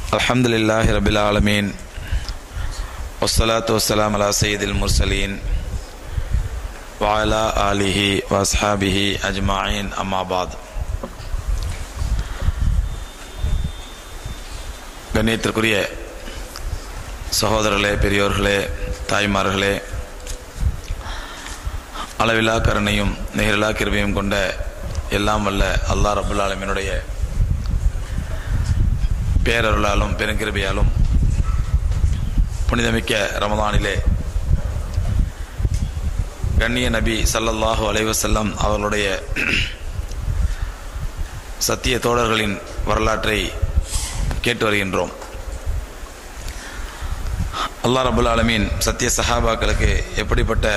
الحمد لله رب العالمين والصلاة والسلام على سيد المرسلين وعلى آله وأصحابه أجمعين أما بعد கண்ணியத்திற்குரிய சகோதரர்களே பெரியோர்களே தாய்மார்களே அளவிலா கருணையும் நிகரிலா கிருபையும் கொண்ட எல்லாம் வல்ல அல்லா ரபுல் ஆலமினுடைய பேரருளாலும் பெருங்கிருபையாலும் புனிதமிக்க ரமதானிலே கண்ணிய நபி சல்லல்லாஹு அலைவசல்லம் அவர்களுடைய சத்திய தோழர்களின் வரலாற்றை கேட்டு வருகின்றோம் அல்லா ரபுல் ஆலமீன் சத்திய சஹாபாக்களுக்கு எப்படிப்பட்ட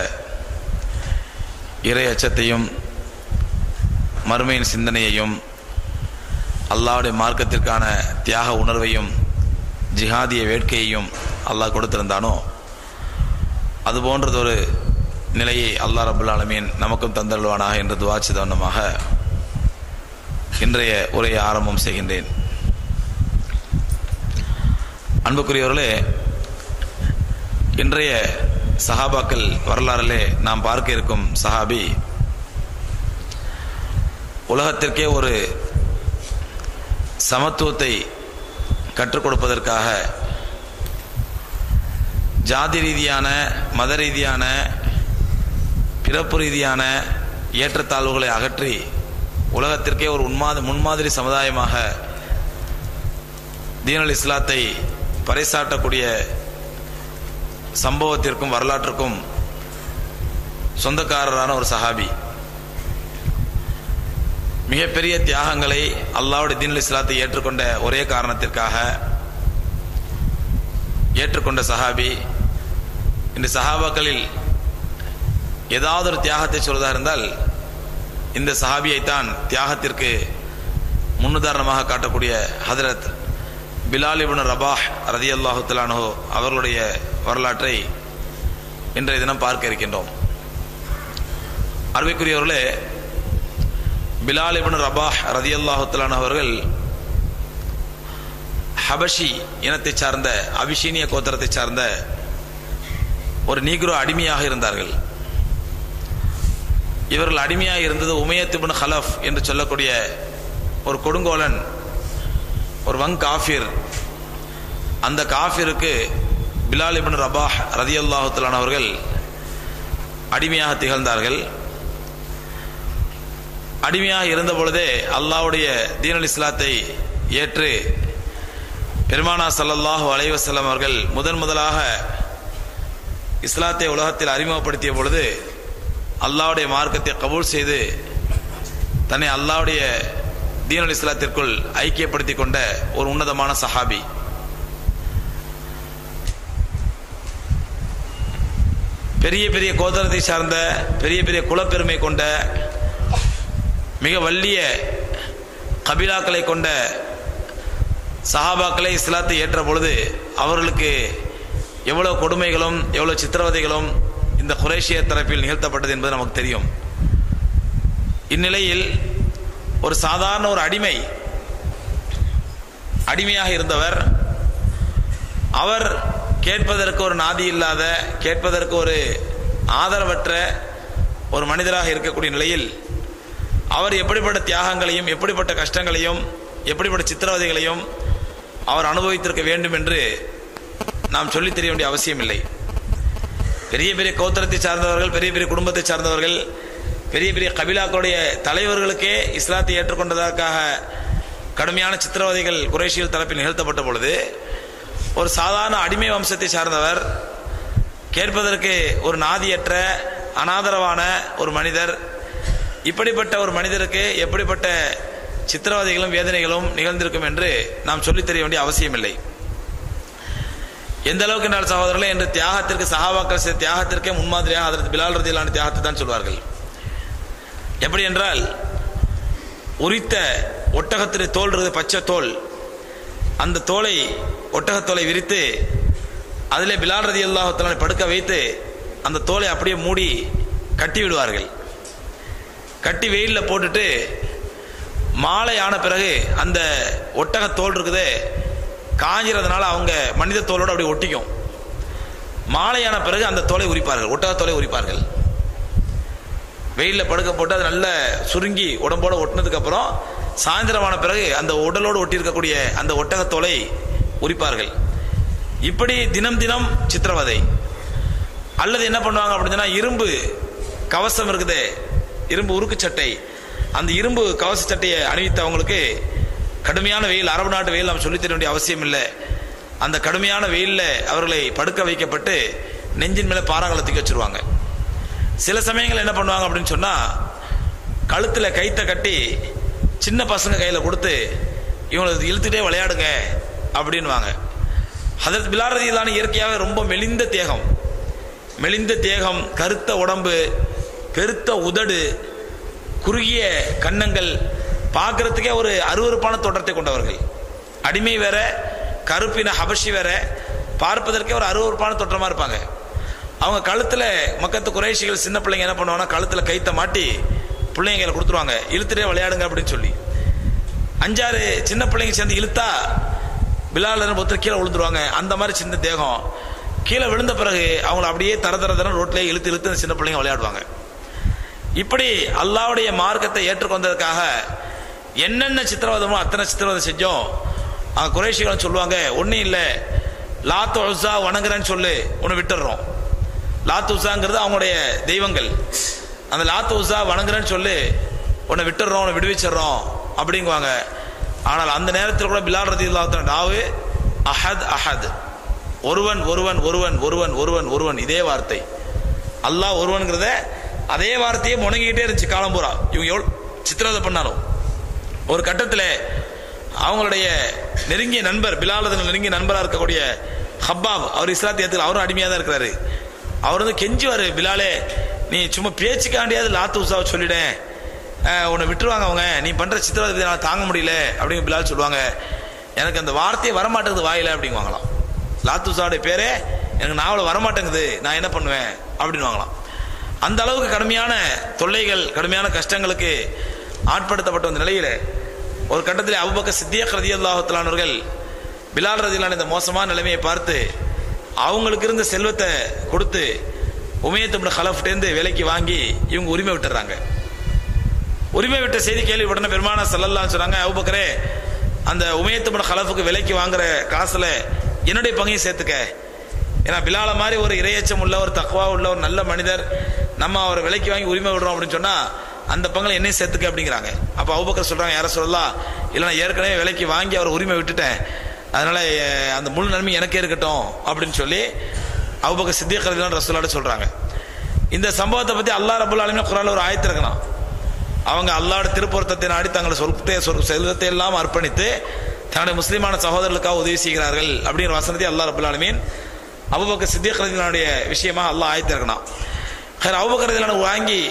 இறை அச்சத்தையும் மறுமையின் சிந்தனையையும் அல்லாவுடைய மார்க்கத்திற்கான தியாக உணர்வையும் ஜிஹாதிய வேட்கையையும் அல்லாஹ் கொடுத்திருந்தானோ அது போன்றதொரு நிலையை அல்லா ரபுல் ஆலமீன் நமக்கும் தந்தருள்வானாக என்று துவாச்சிதவனமாக இன்றைய உரையை ஆரம்பம் செய்கின்றேன் அன்புக்குரியவர்களே இன்றைய சஹாபாக்கள் வரலாறிலே நாம் பார்க்க இருக்கும் சஹாபி உலகத்திற்கே ஒரு சமத்துவத்தை கற்றுக் கொடுப்பதற்காக ஜாதி ரீதியான மத ரீதியான பிறப்பு ரீதியான ஏற்றத்தாழ்வுகளை அகற்றி உலகத்திற்கே ஒரு உன்மாத முன்மாதிரி சமுதாயமாக தீனல் இஸ்லாத்தை பறைசாட்டக்கூடிய சம்பவத்திற்கும் வரலாற்றுக்கும் சொந்தக்காரரான ஒரு சஹாபி மிகப்பெரிய தியாகங்களை அல்லாவுடைய தீன் இஸ்லாத்தை ஏற்றுக்கொண்ட ஒரே காரணத்திற்காக ஏற்றுக்கொண்ட சஹாபி இந்த சஹாபாக்களில் ஏதாவது ஒரு தியாகத்தை சொல்வதாக இருந்தால் இந்த சஹாபியைத்தான் தியாகத்திற்கு முன்னுதாரணமாக காட்டக்கூடிய ஹதரத் பிலால் இபுன் ரபாஹ் ரதி அல்லாஹுத்தலானோ அவர்களுடைய வரலாற்றை இன்றைய தினம் பார்க்க இருக்கின்றோம் அருமைக்குரியவர்களே பிலால் இபுன் ரபாஹ் ரதி அல்லாஹுத்தலான் அவர்கள் ஹபஷி இனத்தை சார்ந்த அபிஷீனிய கோத்திரத்தை சார்ந்த ஒரு நீக்ரோ அடிமையாக இருந்தார்கள் இவர்கள் அடிமையாக இருந்தது உமையத்திபின் ஹலஃப் என்று சொல்லக்கூடிய ஒரு கொடுங்கோலன் ஒரு வங் காஃபிர் அந்த காஃபிருக்கு பிலால் இபின் ரபாஹ் ரதி அல்லாஹுத்தலான் அவர்கள் அடிமையாக திகழ்ந்தார்கள் அடிமையாக இருந்த பொழுதே அல்லாவுடைய தீனல் இஸ்லாத்தை ஏற்று பெருமானா சல்லல்லாஹு அலைவசல்லம் அவர்கள் முதன் முதலாக இஸ்லாத்தை உலகத்தில் அறிமுகப்படுத்திய பொழுது அல்லாவுடைய மார்க்கத்தை கபூல் செய்து தன்னை அல்லாவுடைய தீனல் இஸ்லாத்திற்குள் ஐக்கியப்படுத்தி கொண்ட ஒரு உன்னதமான சஹாபி பெரிய பெரிய கோதரத்தை சார்ந்த பெரிய பெரிய குலப்பெருமை கொண்ட மிக வல்லிய கபிலாக்களை கொண்ட சஹாபாக்களை இஸ்லாத்தை ஏற்ற பொழுது அவர்களுக்கு எவ்வளவு கொடுமைகளும் எவ்வளவு சித்திரவதைகளும் இந்த குரேஷிய தரப்பில் நிகழ்த்தப்பட்டது என்பது நமக்கு தெரியும் இந்நிலையில் ஒரு சாதாரண ஒரு அடிமை அடிமையாக இருந்தவர் அவர் கேட்பதற்கு ஒரு நாதி இல்லாத கேட்பதற்கு ஒரு ஆதரவற்ற ஒரு மனிதராக இருக்கக்கூடிய நிலையில் அவர் எப்படிப்பட்ட தியாகங்களையும் எப்படிப்பட்ட கஷ்டங்களையும் எப்படிப்பட்ட சித்திரவதைகளையும் அவர் அனுபவித்திருக்க வேண்டும் என்று நாம் சொல்லித் தெரிய வேண்டிய அவசியம் இல்லை பெரிய பெரிய கோத்திரத்தை சார்ந்தவர்கள் பெரிய பெரிய குடும்பத்தை சார்ந்தவர்கள் பெரிய பெரிய கபிலாக்களுடைய தலைவர்களுக்கே இஸ்லாத்தை ஏற்றுக்கொண்டதற்காக கடுமையான சித்திரவதைகள் குரேஷியல் தரப்பில் நிகழ்த்தப்பட்ட பொழுது ஒரு சாதாரண அடிமை வம்சத்தை சார்ந்தவர் கேட்பதற்கு ஒரு நாதியற்ற அனாதரவான ஒரு மனிதர் இப்படிப்பட்ட ஒரு மனிதருக்கு எப்படிப்பட்ட சித்திரவதைகளும் வேதனைகளும் நிகழ்ந்திருக்கும் என்று நாம் சொல்லித் தெரிய வேண்டிய அவசியம் இல்லை எந்த அளவுக்கு என்றால் சகோதரர்களே என்று தியாகத்திற்கு சகாபாக்கள் செய்த தியாகத்திற்கே முன்மாதிரியாக அதற்கு பிலால் ரதியிலான தியாகத்தை தான் சொல்வார்கள் எப்படி என்றால் உரித்த ஒட்டகத்திற்கு தோல் இருக்குது பச்சை தோல் அந்த தோலை ஒட்டகத்தோலை விரித்து அதில் பிலால் ரதி அல்லாஹத்தலானை படுக்க வைத்து அந்த தோலை அப்படியே மூடி கட்டி விடுவார்கள் கட்டி வெயிலில் போட்டுட்டு மாலை ஆன பிறகு அந்த ஒட்டக தோல் இருக்குதே காஞ்சிறதுனால அவங்க மனித தோலோடு அப்படி ஒட்டிக்கும் மாலையான பிறகு அந்த தோலை உரிப்பார்கள் ஒட்டக தோலை உரிப்பார்கள் வெயிலில் படுக்க போட்டு அது நல்ல சுருங்கி உடம்போட ஒட்டினதுக்கு அப்புறம் சாயந்தரமான பிறகு அந்த உடலோடு ஒட்டி இருக்கக்கூடிய அந்த ஒட்டகத்தோலை உரிப்பார்கள் இப்படி தினம் தினம் சித்திரவதை அல்லது என்ன பண்ணுவாங்க அப்படின்னு சொன்னா இரும்பு கவசம் இருக்குதே இரும்பு உருக்கு சட்டை அந்த இரும்பு கவச சட்டையை அணிவித்தவங்களுக்கு கடுமையான வெயில் அரபு நாட்டு வெயில் நம்ம சொல்லித் தர வேண்டிய அவசியம் இல்லை அந்த கடுமையான வெயிலில் அவர்களை படுக்க வைக்கப்பட்டு நெஞ்சின் மேலே பாறாங்களை தூக்கி வச்சிருவாங்க சில சமயங்கள் என்ன பண்ணுவாங்க அப்படின்னு சொன்னா கழுத்துல கைத்தை கட்டி சின்ன பசங்க கையில கொடுத்து இவங்களை இழுத்துட்டே விளையாடுங்க அப்படின்வாங்க ஹதரத் பிலால் ரதியிலான இயற்கையாகவே ரொம்ப மெலிந்த தேகம் மெலிந்த தேகம் கருத்த உடம்பு பெருத்த உதடு குறுகிய கன்னங்கள் பார்க்கறதுக்கே ஒரு அருவருப்பான தோற்றத்தை கொண்டவர்கள் அடிமை வேற கருப்பின ஹபஷி வேற பார்ப்பதற்கே ஒரு அருவருப்பான தோற்றமா இருப்பாங்க அவங்க கழுத்துல மக்கத்து குறைஷிகள் சின்ன பிள்ளைங்க என்ன பண்ணுவாங்கன்னா கழுத்துல கைத்தை மாட்டி பிள்ளைங்க கையில கொடுத்துருவாங்க இழுத்துட்டே விளையாடுங்க அப்படின்னு சொல்லி அஞ்சாறு சின்ன பிள்ளைங்க சேர்ந்து இழுத்தா பிலால் ஒருத்தர் கீழே விழுந்துருவாங்க அந்த மாதிரி சின்ன தேகம் கீழே விழுந்த பிறகு அவங்கள அப்படியே தர தர தர ரோட்லயே இழுத்து இழுத்து அந்த சின்ன பிள்ளைங்க விளையாடுவாங்க இப்படி அல்லாவுடைய மார்க்கத்தை ஏற்றுக்கொண்டதுக்காக என்னென்ன சித்திரவதமோ அத்தனை சித்திரவதை செஞ்சோம் அங்க குறைஷிகள் சொல்லுவாங்க ஒன்றும் இல்லை லாத்து உசா வணங்குறேன்னு சொல்லு ஒன்று விட்டுடுறோம் லாத்து உசாங்கிறது அவங்களுடைய தெய்வங்கள் அந்த லாத்து உசா வணங்குறேன்னு சொல்லு உன்னை விட்டுடுறோம் உன்னை விடுவிச்சிடுறோம் அப்படிங்குவாங்க ஆனால் அந்த நேரத்தில் கூட பிலால் ரதி இல்லாத நாவு அஹத் அஹத் ஒருவன் ஒருவன் ஒருவன் ஒருவன் ஒருவன் ஒருவன் இதே வார்த்தை அல்லாஹ் ஒருவன்கிறத அதே வார்த்தையே முணங்கிக்கிட்டே இருந்துச்சு காலம் பூரா இவங்க எவ்வளோ சித்திரவதை பண்ணாலும் ஒரு கட்டத்தில் அவங்களுடைய நெருங்கிய நண்பர் பிலாலதன் நெருங்கிய நண்பராக இருக்கக்கூடிய ஹப்பாப் அவர் இஸ்லாத்தை ஏற்றுக்கல அவரும் அடிமையாக தான் இருக்கிறாரு அவர் வந்து கெஞ்சுவார் பிலாலே நீ சும்மா பேச்சுக்காண்டியாவது லாத்து உசாவை சொல்லிடேன் அஹ், உன்னை விட்டுருவாங்க அவங்க நீ பண்ற சித்திரவதை நான் தாங்க முடியல அப்படின்னு பிலால் சொல்லுவாங்க எனக்கு அந்த வார்த்தையே வரமாட்டேங்குது வாயில அப்படிங்குவாங்களாம் லாத்து உசாவுடைய பேரே எனக்கு நாவல வரமாட்டேங்குது நான் என்ன பண்ணுவேன் அப்படின்னு வாங்கலாம் அந்த அளவுக்கு கடுமையான தொல்லைகள் கடுமையான கஷ்டங்களுக்கு ஆட்படுத்தப்பட்ட அந்த நிலையில ஒரு கட்டத்தில் அபுபக்க சித்தியக் ரதி அல்லாஹத்தலானவர்கள் பிலால் ரதிலான இந்த மோசமான நிலைமையை பார்த்து அவங்களுக்கு இருந்த செல்வத்தை கொடுத்து உமையத்து ஹலஃப்டேருந்து விலைக்கு வாங்கி இவங்க உரிமை விட்டுறாங்க உரிமை விட்ட செய்தி கேள்விப்பட்டன பெருமான சல்லல்லான்னு சொன்னாங்க அபுபக்கரே அந்த உமையத்து ஹலஃபுக்கு விலைக்கு வாங்குற காசுல என்னுடைய பங்கையும் சேர்த்துக்க ஏன்னா பிலால மாதிரி ஒரு இரையச்சம் உள்ள ஒரு தக்குவா உள்ள ஒரு நல்ல மனிதர் நம்ம அவரை விலைக்கு வாங்கி உரிமை விடுறோம் அப்படின்னு சொன்னா அந்த பங்களை என்னையும் சேர்த்துக்க அப்படிங்கிறாங்க அப்ப அபுபக்கர் சொல்றாங்க யார சொல்லலாம் இல்ல நான் ஏற்கனவே விலைக்கு வாங்கி அவர் உரிமை விட்டுட்டேன் அதனால அஹ், அந்த முழு நன்மை எனக்கே இருக்கட்டும் அப்படின்னு சொல்லி அபுபக்கர் சித்தியக்கரதிலான் ரசூலாட சொல்றாங்க இந்த சம்பவத்தை பத்தி அல்லாஹ் ரபுல் ஆலமீன் குரான்ல ஒரு ஆயத்து இருக்கணும் அவங்க அல்லாஹ்வோட திருப்பொருத்தத்தை நாடி தங்களை சொர்க்கத்தை சொர்க்க செல்வத்தை எல்லாம் அர்ப்பணித்து தன்னுடைய முஸ்லிமான சகோதரர்களுக்காக உதவி செய்கிறார்கள் அப்படிங்கிற வசனத்தை அல்லாஹ் ரபுல் ஆலமீன் அபுபக்கர் சித்திக் ரதிலானுடைய விஷயமா அல்லாஹ் ஆயத்து இருக்கணும் அபுபக்கர் ரதிலான வாங்கி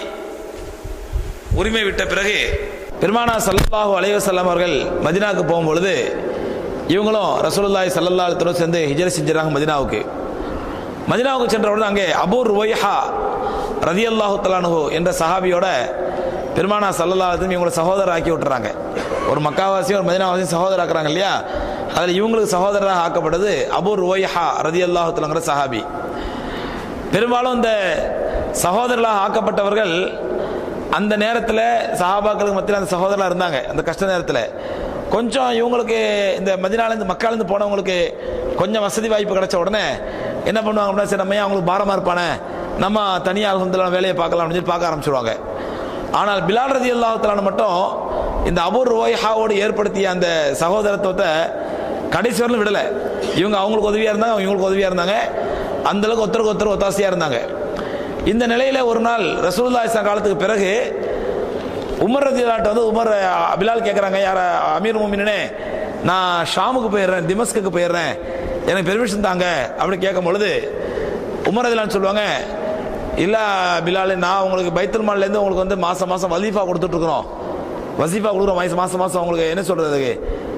உரிமை விட்ட பிறகு பெருமானா சல்லல்லாஹு அலைஹி வஸல்லம் அவர்கள் மதினாவுக்கு போகும்பொழுது இவங்களும் ரசூலுல்லாஹி ஸல்லல்லாஹு அலைஹி வஸல்லம் சேர்ந்து ஹிஜ்ரத் செஞ்சுறாங்க மதினாவுக்கு மதினாவுக்கு சென்றவுடன் அங்கே அபூ ருவைஹா ரதியல்லாஹு தலானுஹு என்ற சஹாபியோட பெருமானா சல்லல்லாஹு அலைஹி வஸல்லம் இவங்களை சகோதரர் ஆக்கி விட்டுறாங்க ஒரு மக்காவாசியும் ஒரு மதினாவாசியும் சகோதரர் ஆக்குறாங்க இல்லையா அதில் இவங்களுக்கு சகோதரராக ஆக்கப்பட்டது அபூ ருவைஹா ரதியல்லாஹு தலாங்கிற சஹாபி பெரும்பாலும் இந்த சகோதரர்களாக ஆக்கப்பட்டவர்கள் அந்த நேரத்தில் சஹாபாக்களுக்கு மத்தியில் அந்த சகோதரர்களாக இருந்தாங்க அந்த கஷ்ட நேரத்தில் கொஞ்சம் இவங்களுக்கு இந்த மதினாலேருந்து மக்காலேருந்து போனவங்களுக்கு கொஞ்சம் வசதி வாய்ப்பு கிடைச்ச உடனே என்ன பண்ணுவாங்க அப்படின்னா சரி நம்ம ஏன் அவங்களுக்கு பாரமாக இருப்பானே நம்ம தனியாக அல்ஹம்துலில்லாஹ் வேலையை பார்க்கலாம் அப்படின்னு சொல்லி பார்க்க ஆரம்பிச்சிடுவாங்க ஆனால் பிலால் ரதி அல்லாஹத்தலான மட்டும் இந்த அபூர் ரோய்ஹாவோடு ஏற்படுத்திய அந்த சகோதரத்துவத்தை கடைசி வரலும் விடலை இவங்க அவங்களுக்கு உதவியாக இருந்தாங்க அவங்க இவங்களுக்கு உதவியாக இருந்தாங்க அந்த அளவுக்கு ஒருத்தருக்கு ஒருத்தர் ஒத்தாசையாக இருந்தாங்க இந்த நிலையில ஒரு நாள் ரசூலுல்லாஹி ஸல்லல்லாஹு காலத்துக்கு பிறகு உமர் ரதிலாட்ட வந்து உமர் அஹ், பிலால் கேட்குறாங்க யார அமீர் முமினே நான் ஷாமுக்கு போயிடுறேன் திமஸ்குக்கு போயிடுறேன் எனக்கு பெர்மிஷன் தாங்க அப்படி கேட்கும் பொழுது உமர் ரதிலான்னு சொல்லுவாங்க இல்லை பிலால் நான் உங்களுக்கு பைத்துல் மால்லேருந்து உங்களுக்கு வந்து மாதம் மாதம் வசீஃபா கொடுத்துட்ருக்குறோம் வசீஃபா கொடுக்குறோம் மாதம் மாதம் மாதம் உங்களுக்கு என்ன சொல்கிறதுக்கு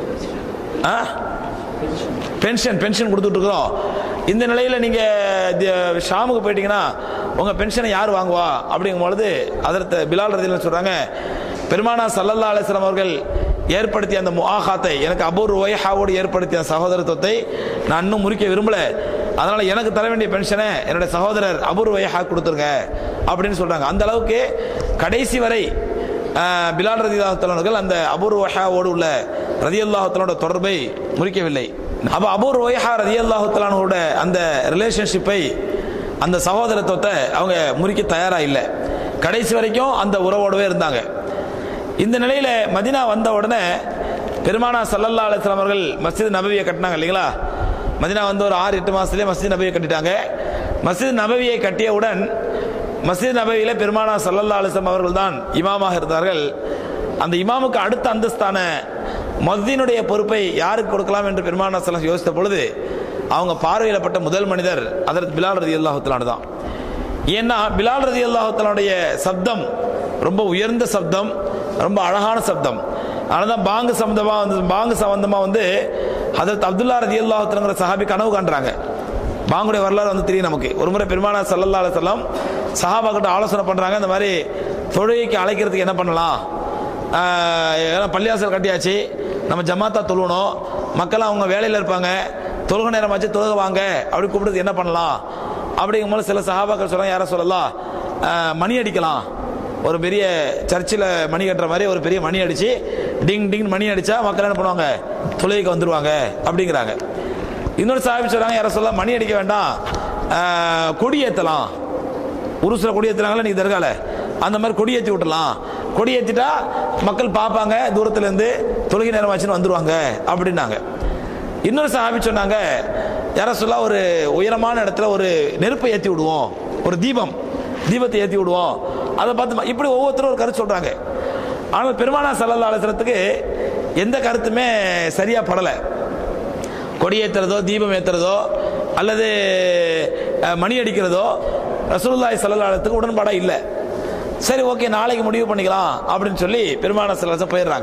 ஆ பென்ஷன் பென்ஷன் கொடுத்துட்டு இருக்கிறோம் இந்த நிலையில நீங்க தி- ஷாமுக்கு போயிட்டீங்கன்னா உங்க பென்ஷனை யார் வாங்குவா அப்படிங்கும் பொழுது அதற்கு பிலால் ரதியில் சொல்றாங்க பெருமானா சல்லல்லா அலிஸ்லாம் அவர்கள் ஏற்படுத்திய அந்த முஆகாத்தை எனக்கு அபூர் ஒய்ஹாவோடு ஏற்படுத்திய அந்த சகோதரத்துவத்தை நான் இன்னும் முறிக்க விரும்பல அதனால எனக்கு தர வேண்டிய பென்ஷனை என்னுடைய சகோதரர் அபூர் ஒய்ஹா கொடுத்துருங்க அப்படின்னு சொல்றாங்க அந்த அளவுக்கு கடைசி வரை ஆஹ், பிலால் ரதி அல்லாஹத்தலான்கள் அந்த அபூர் ஒய்ஹாவோடு உள்ள ரதி அல்லாஹத்தலோட தொடர்பை முறிக்கவில்லை அப்ப அபூர் ஒய்ஹா ரதி அல்லாஹத்தலானோட அந்த ரிலேஷன்ஷிப்பை அந்த சகோதரத்துவத்தை அவங்க முறிக்க தயாரா இல்லை கடைசி வரைக்கும் அந்த உறவோடவே இருந்தாங்க இந்த நிலையில மதினா வந்த உடனே பெருமானா சல்லல்லா அலிஸ்லாம் அவர்கள் மஸ்ஜித் நபவியை கட்டினாங்க இல்லைங்களா மதினா வந்து ஒரு ஆறு எட்டு மாசத்துலேயே மஸ்ஜித் நபவியை கட்டிட்டாங்க மஸ்ஜித் நபவியை கட்டியவுடன் மஸ்ஜித் நபவியில பெருமானா சல்லல்லா அலிஸ்லாம் அவர்கள் தான் இமாமாக இருந்தார்கள் அந்த இமாமுக்கு அடுத்த அந்தஸ்தான மஸ்ஜினுடைய பொறுப்பை யாருக்கு கொடுக்கலாம் என்று பெருமானா சல்லாம் யோசித்த பொழுது அவங்க பார்வையிடப்பட்ட முதல் மனிதர் அதற்கு பிலால் ரதி அல்லாஹுத்தலானு தான் ஏன்னா பிலால் ரதி அல்லாஹுத்தலானுடைய சப்தம் ரொம்ப உயர்ந்த சப்தம் ரொம்ப அழகான சப்தம் அதனால தான் பாங்கு சம்பந்தமா வந்து பாங்கு சம்பந்தமா வந்து ஹதரத் அப்துல்லா ரதி அல்லாஹுத்தலங்கிற சஹாபி கனவு காண்றாங்க பாங்குடைய வரலாறு வந்து தெரியும் நமக்கு ஒரு முறை பெருமானா சல்லல்லா அலுவலம் சஹாபா கிட்ட ஆலோசனை பண்றாங்க இந்த மாதிரி தொழுகைக்கு அழைக்கிறதுக்கு என்ன பண்ணலாம் ஆஹ், ஏன்னா பள்ளியாசல் கட்டியாச்சு நம்ம ஜமாத்தா தொழுவணும் மக்கள் அவங்க வேலையில் இருப்பாங்க தொழுக நேரமாச்சு தொழுக வாங்க அப்படி கூப்பிடுறது என்ன பண்ணலாம் அப்படிங்கும்போது சில சஹாபாக்கள் சொல்றாங்க யாரை சொல்லலாம் ஆஹ், மணி அடிக்கலாம் ஒரு பெரிய சர்ச்சில் மணி கட்டுற மாதிரி ஒரு பெரிய மணி அடிச்சு டிங் டிங் மணி அடிச்சா மக்கள் என்ன பண்ணுவாங்க தொழுகைக்கு வந்துருவாங்க அப்படிங்கிறாங்க இன்னொரு சாஹிப் சொல்றாங்க யாரை சொல்ல மணி அடிக்க வேண்டாம் ஆஹ், கொடி ஏத்தலாம் உருசுல கொடி ஏத்துறாங்களா நீ தர்கால அந்த மாதிரி கொடி ஏத்தி விட்டுலாம் கொடி ஏத்திட்டா மக்கள் பார்ப்பாங்க தூரத்துல இருந்து தொழுகை நேரம் ஆச்சுன்னு வந்துருவாங்க அப்படின்னாங்க இன்னொரு சாஹிபி சொன்னாங்க யார சொல்ல ஒரு உயரமான இடத்துல ஒரு நெருப்பை ஏத்தி விடுவோம் ஒரு தீபம் தீபத்தை ஏத்தி விடுவோம் அதை பார்த்து ம- இப்படி ஒவ்வொருத்தரும் ஒரு கருத்து சொல்றாங்க ஆனால் பெருமானா சல்லல்லா அலுவலத்துக்கு எந்த கருத்துமே சரியா படலை கொடி ஏத்துறதோ தீபம் ஏத்துறதோ அல்லது அஹ், மணி அடிக்கிறதோ ரசூலுல்லாஹி ஸல்லல்லாஹு அலைஹி வஸல்லம் உடன்பாடா இல்லை சரி ஓகே நாளைக்கு முடிவு பண்ணிக்கலாம் அப்படின்னு சொல்லி பெருமான சில போயிடுறாங்க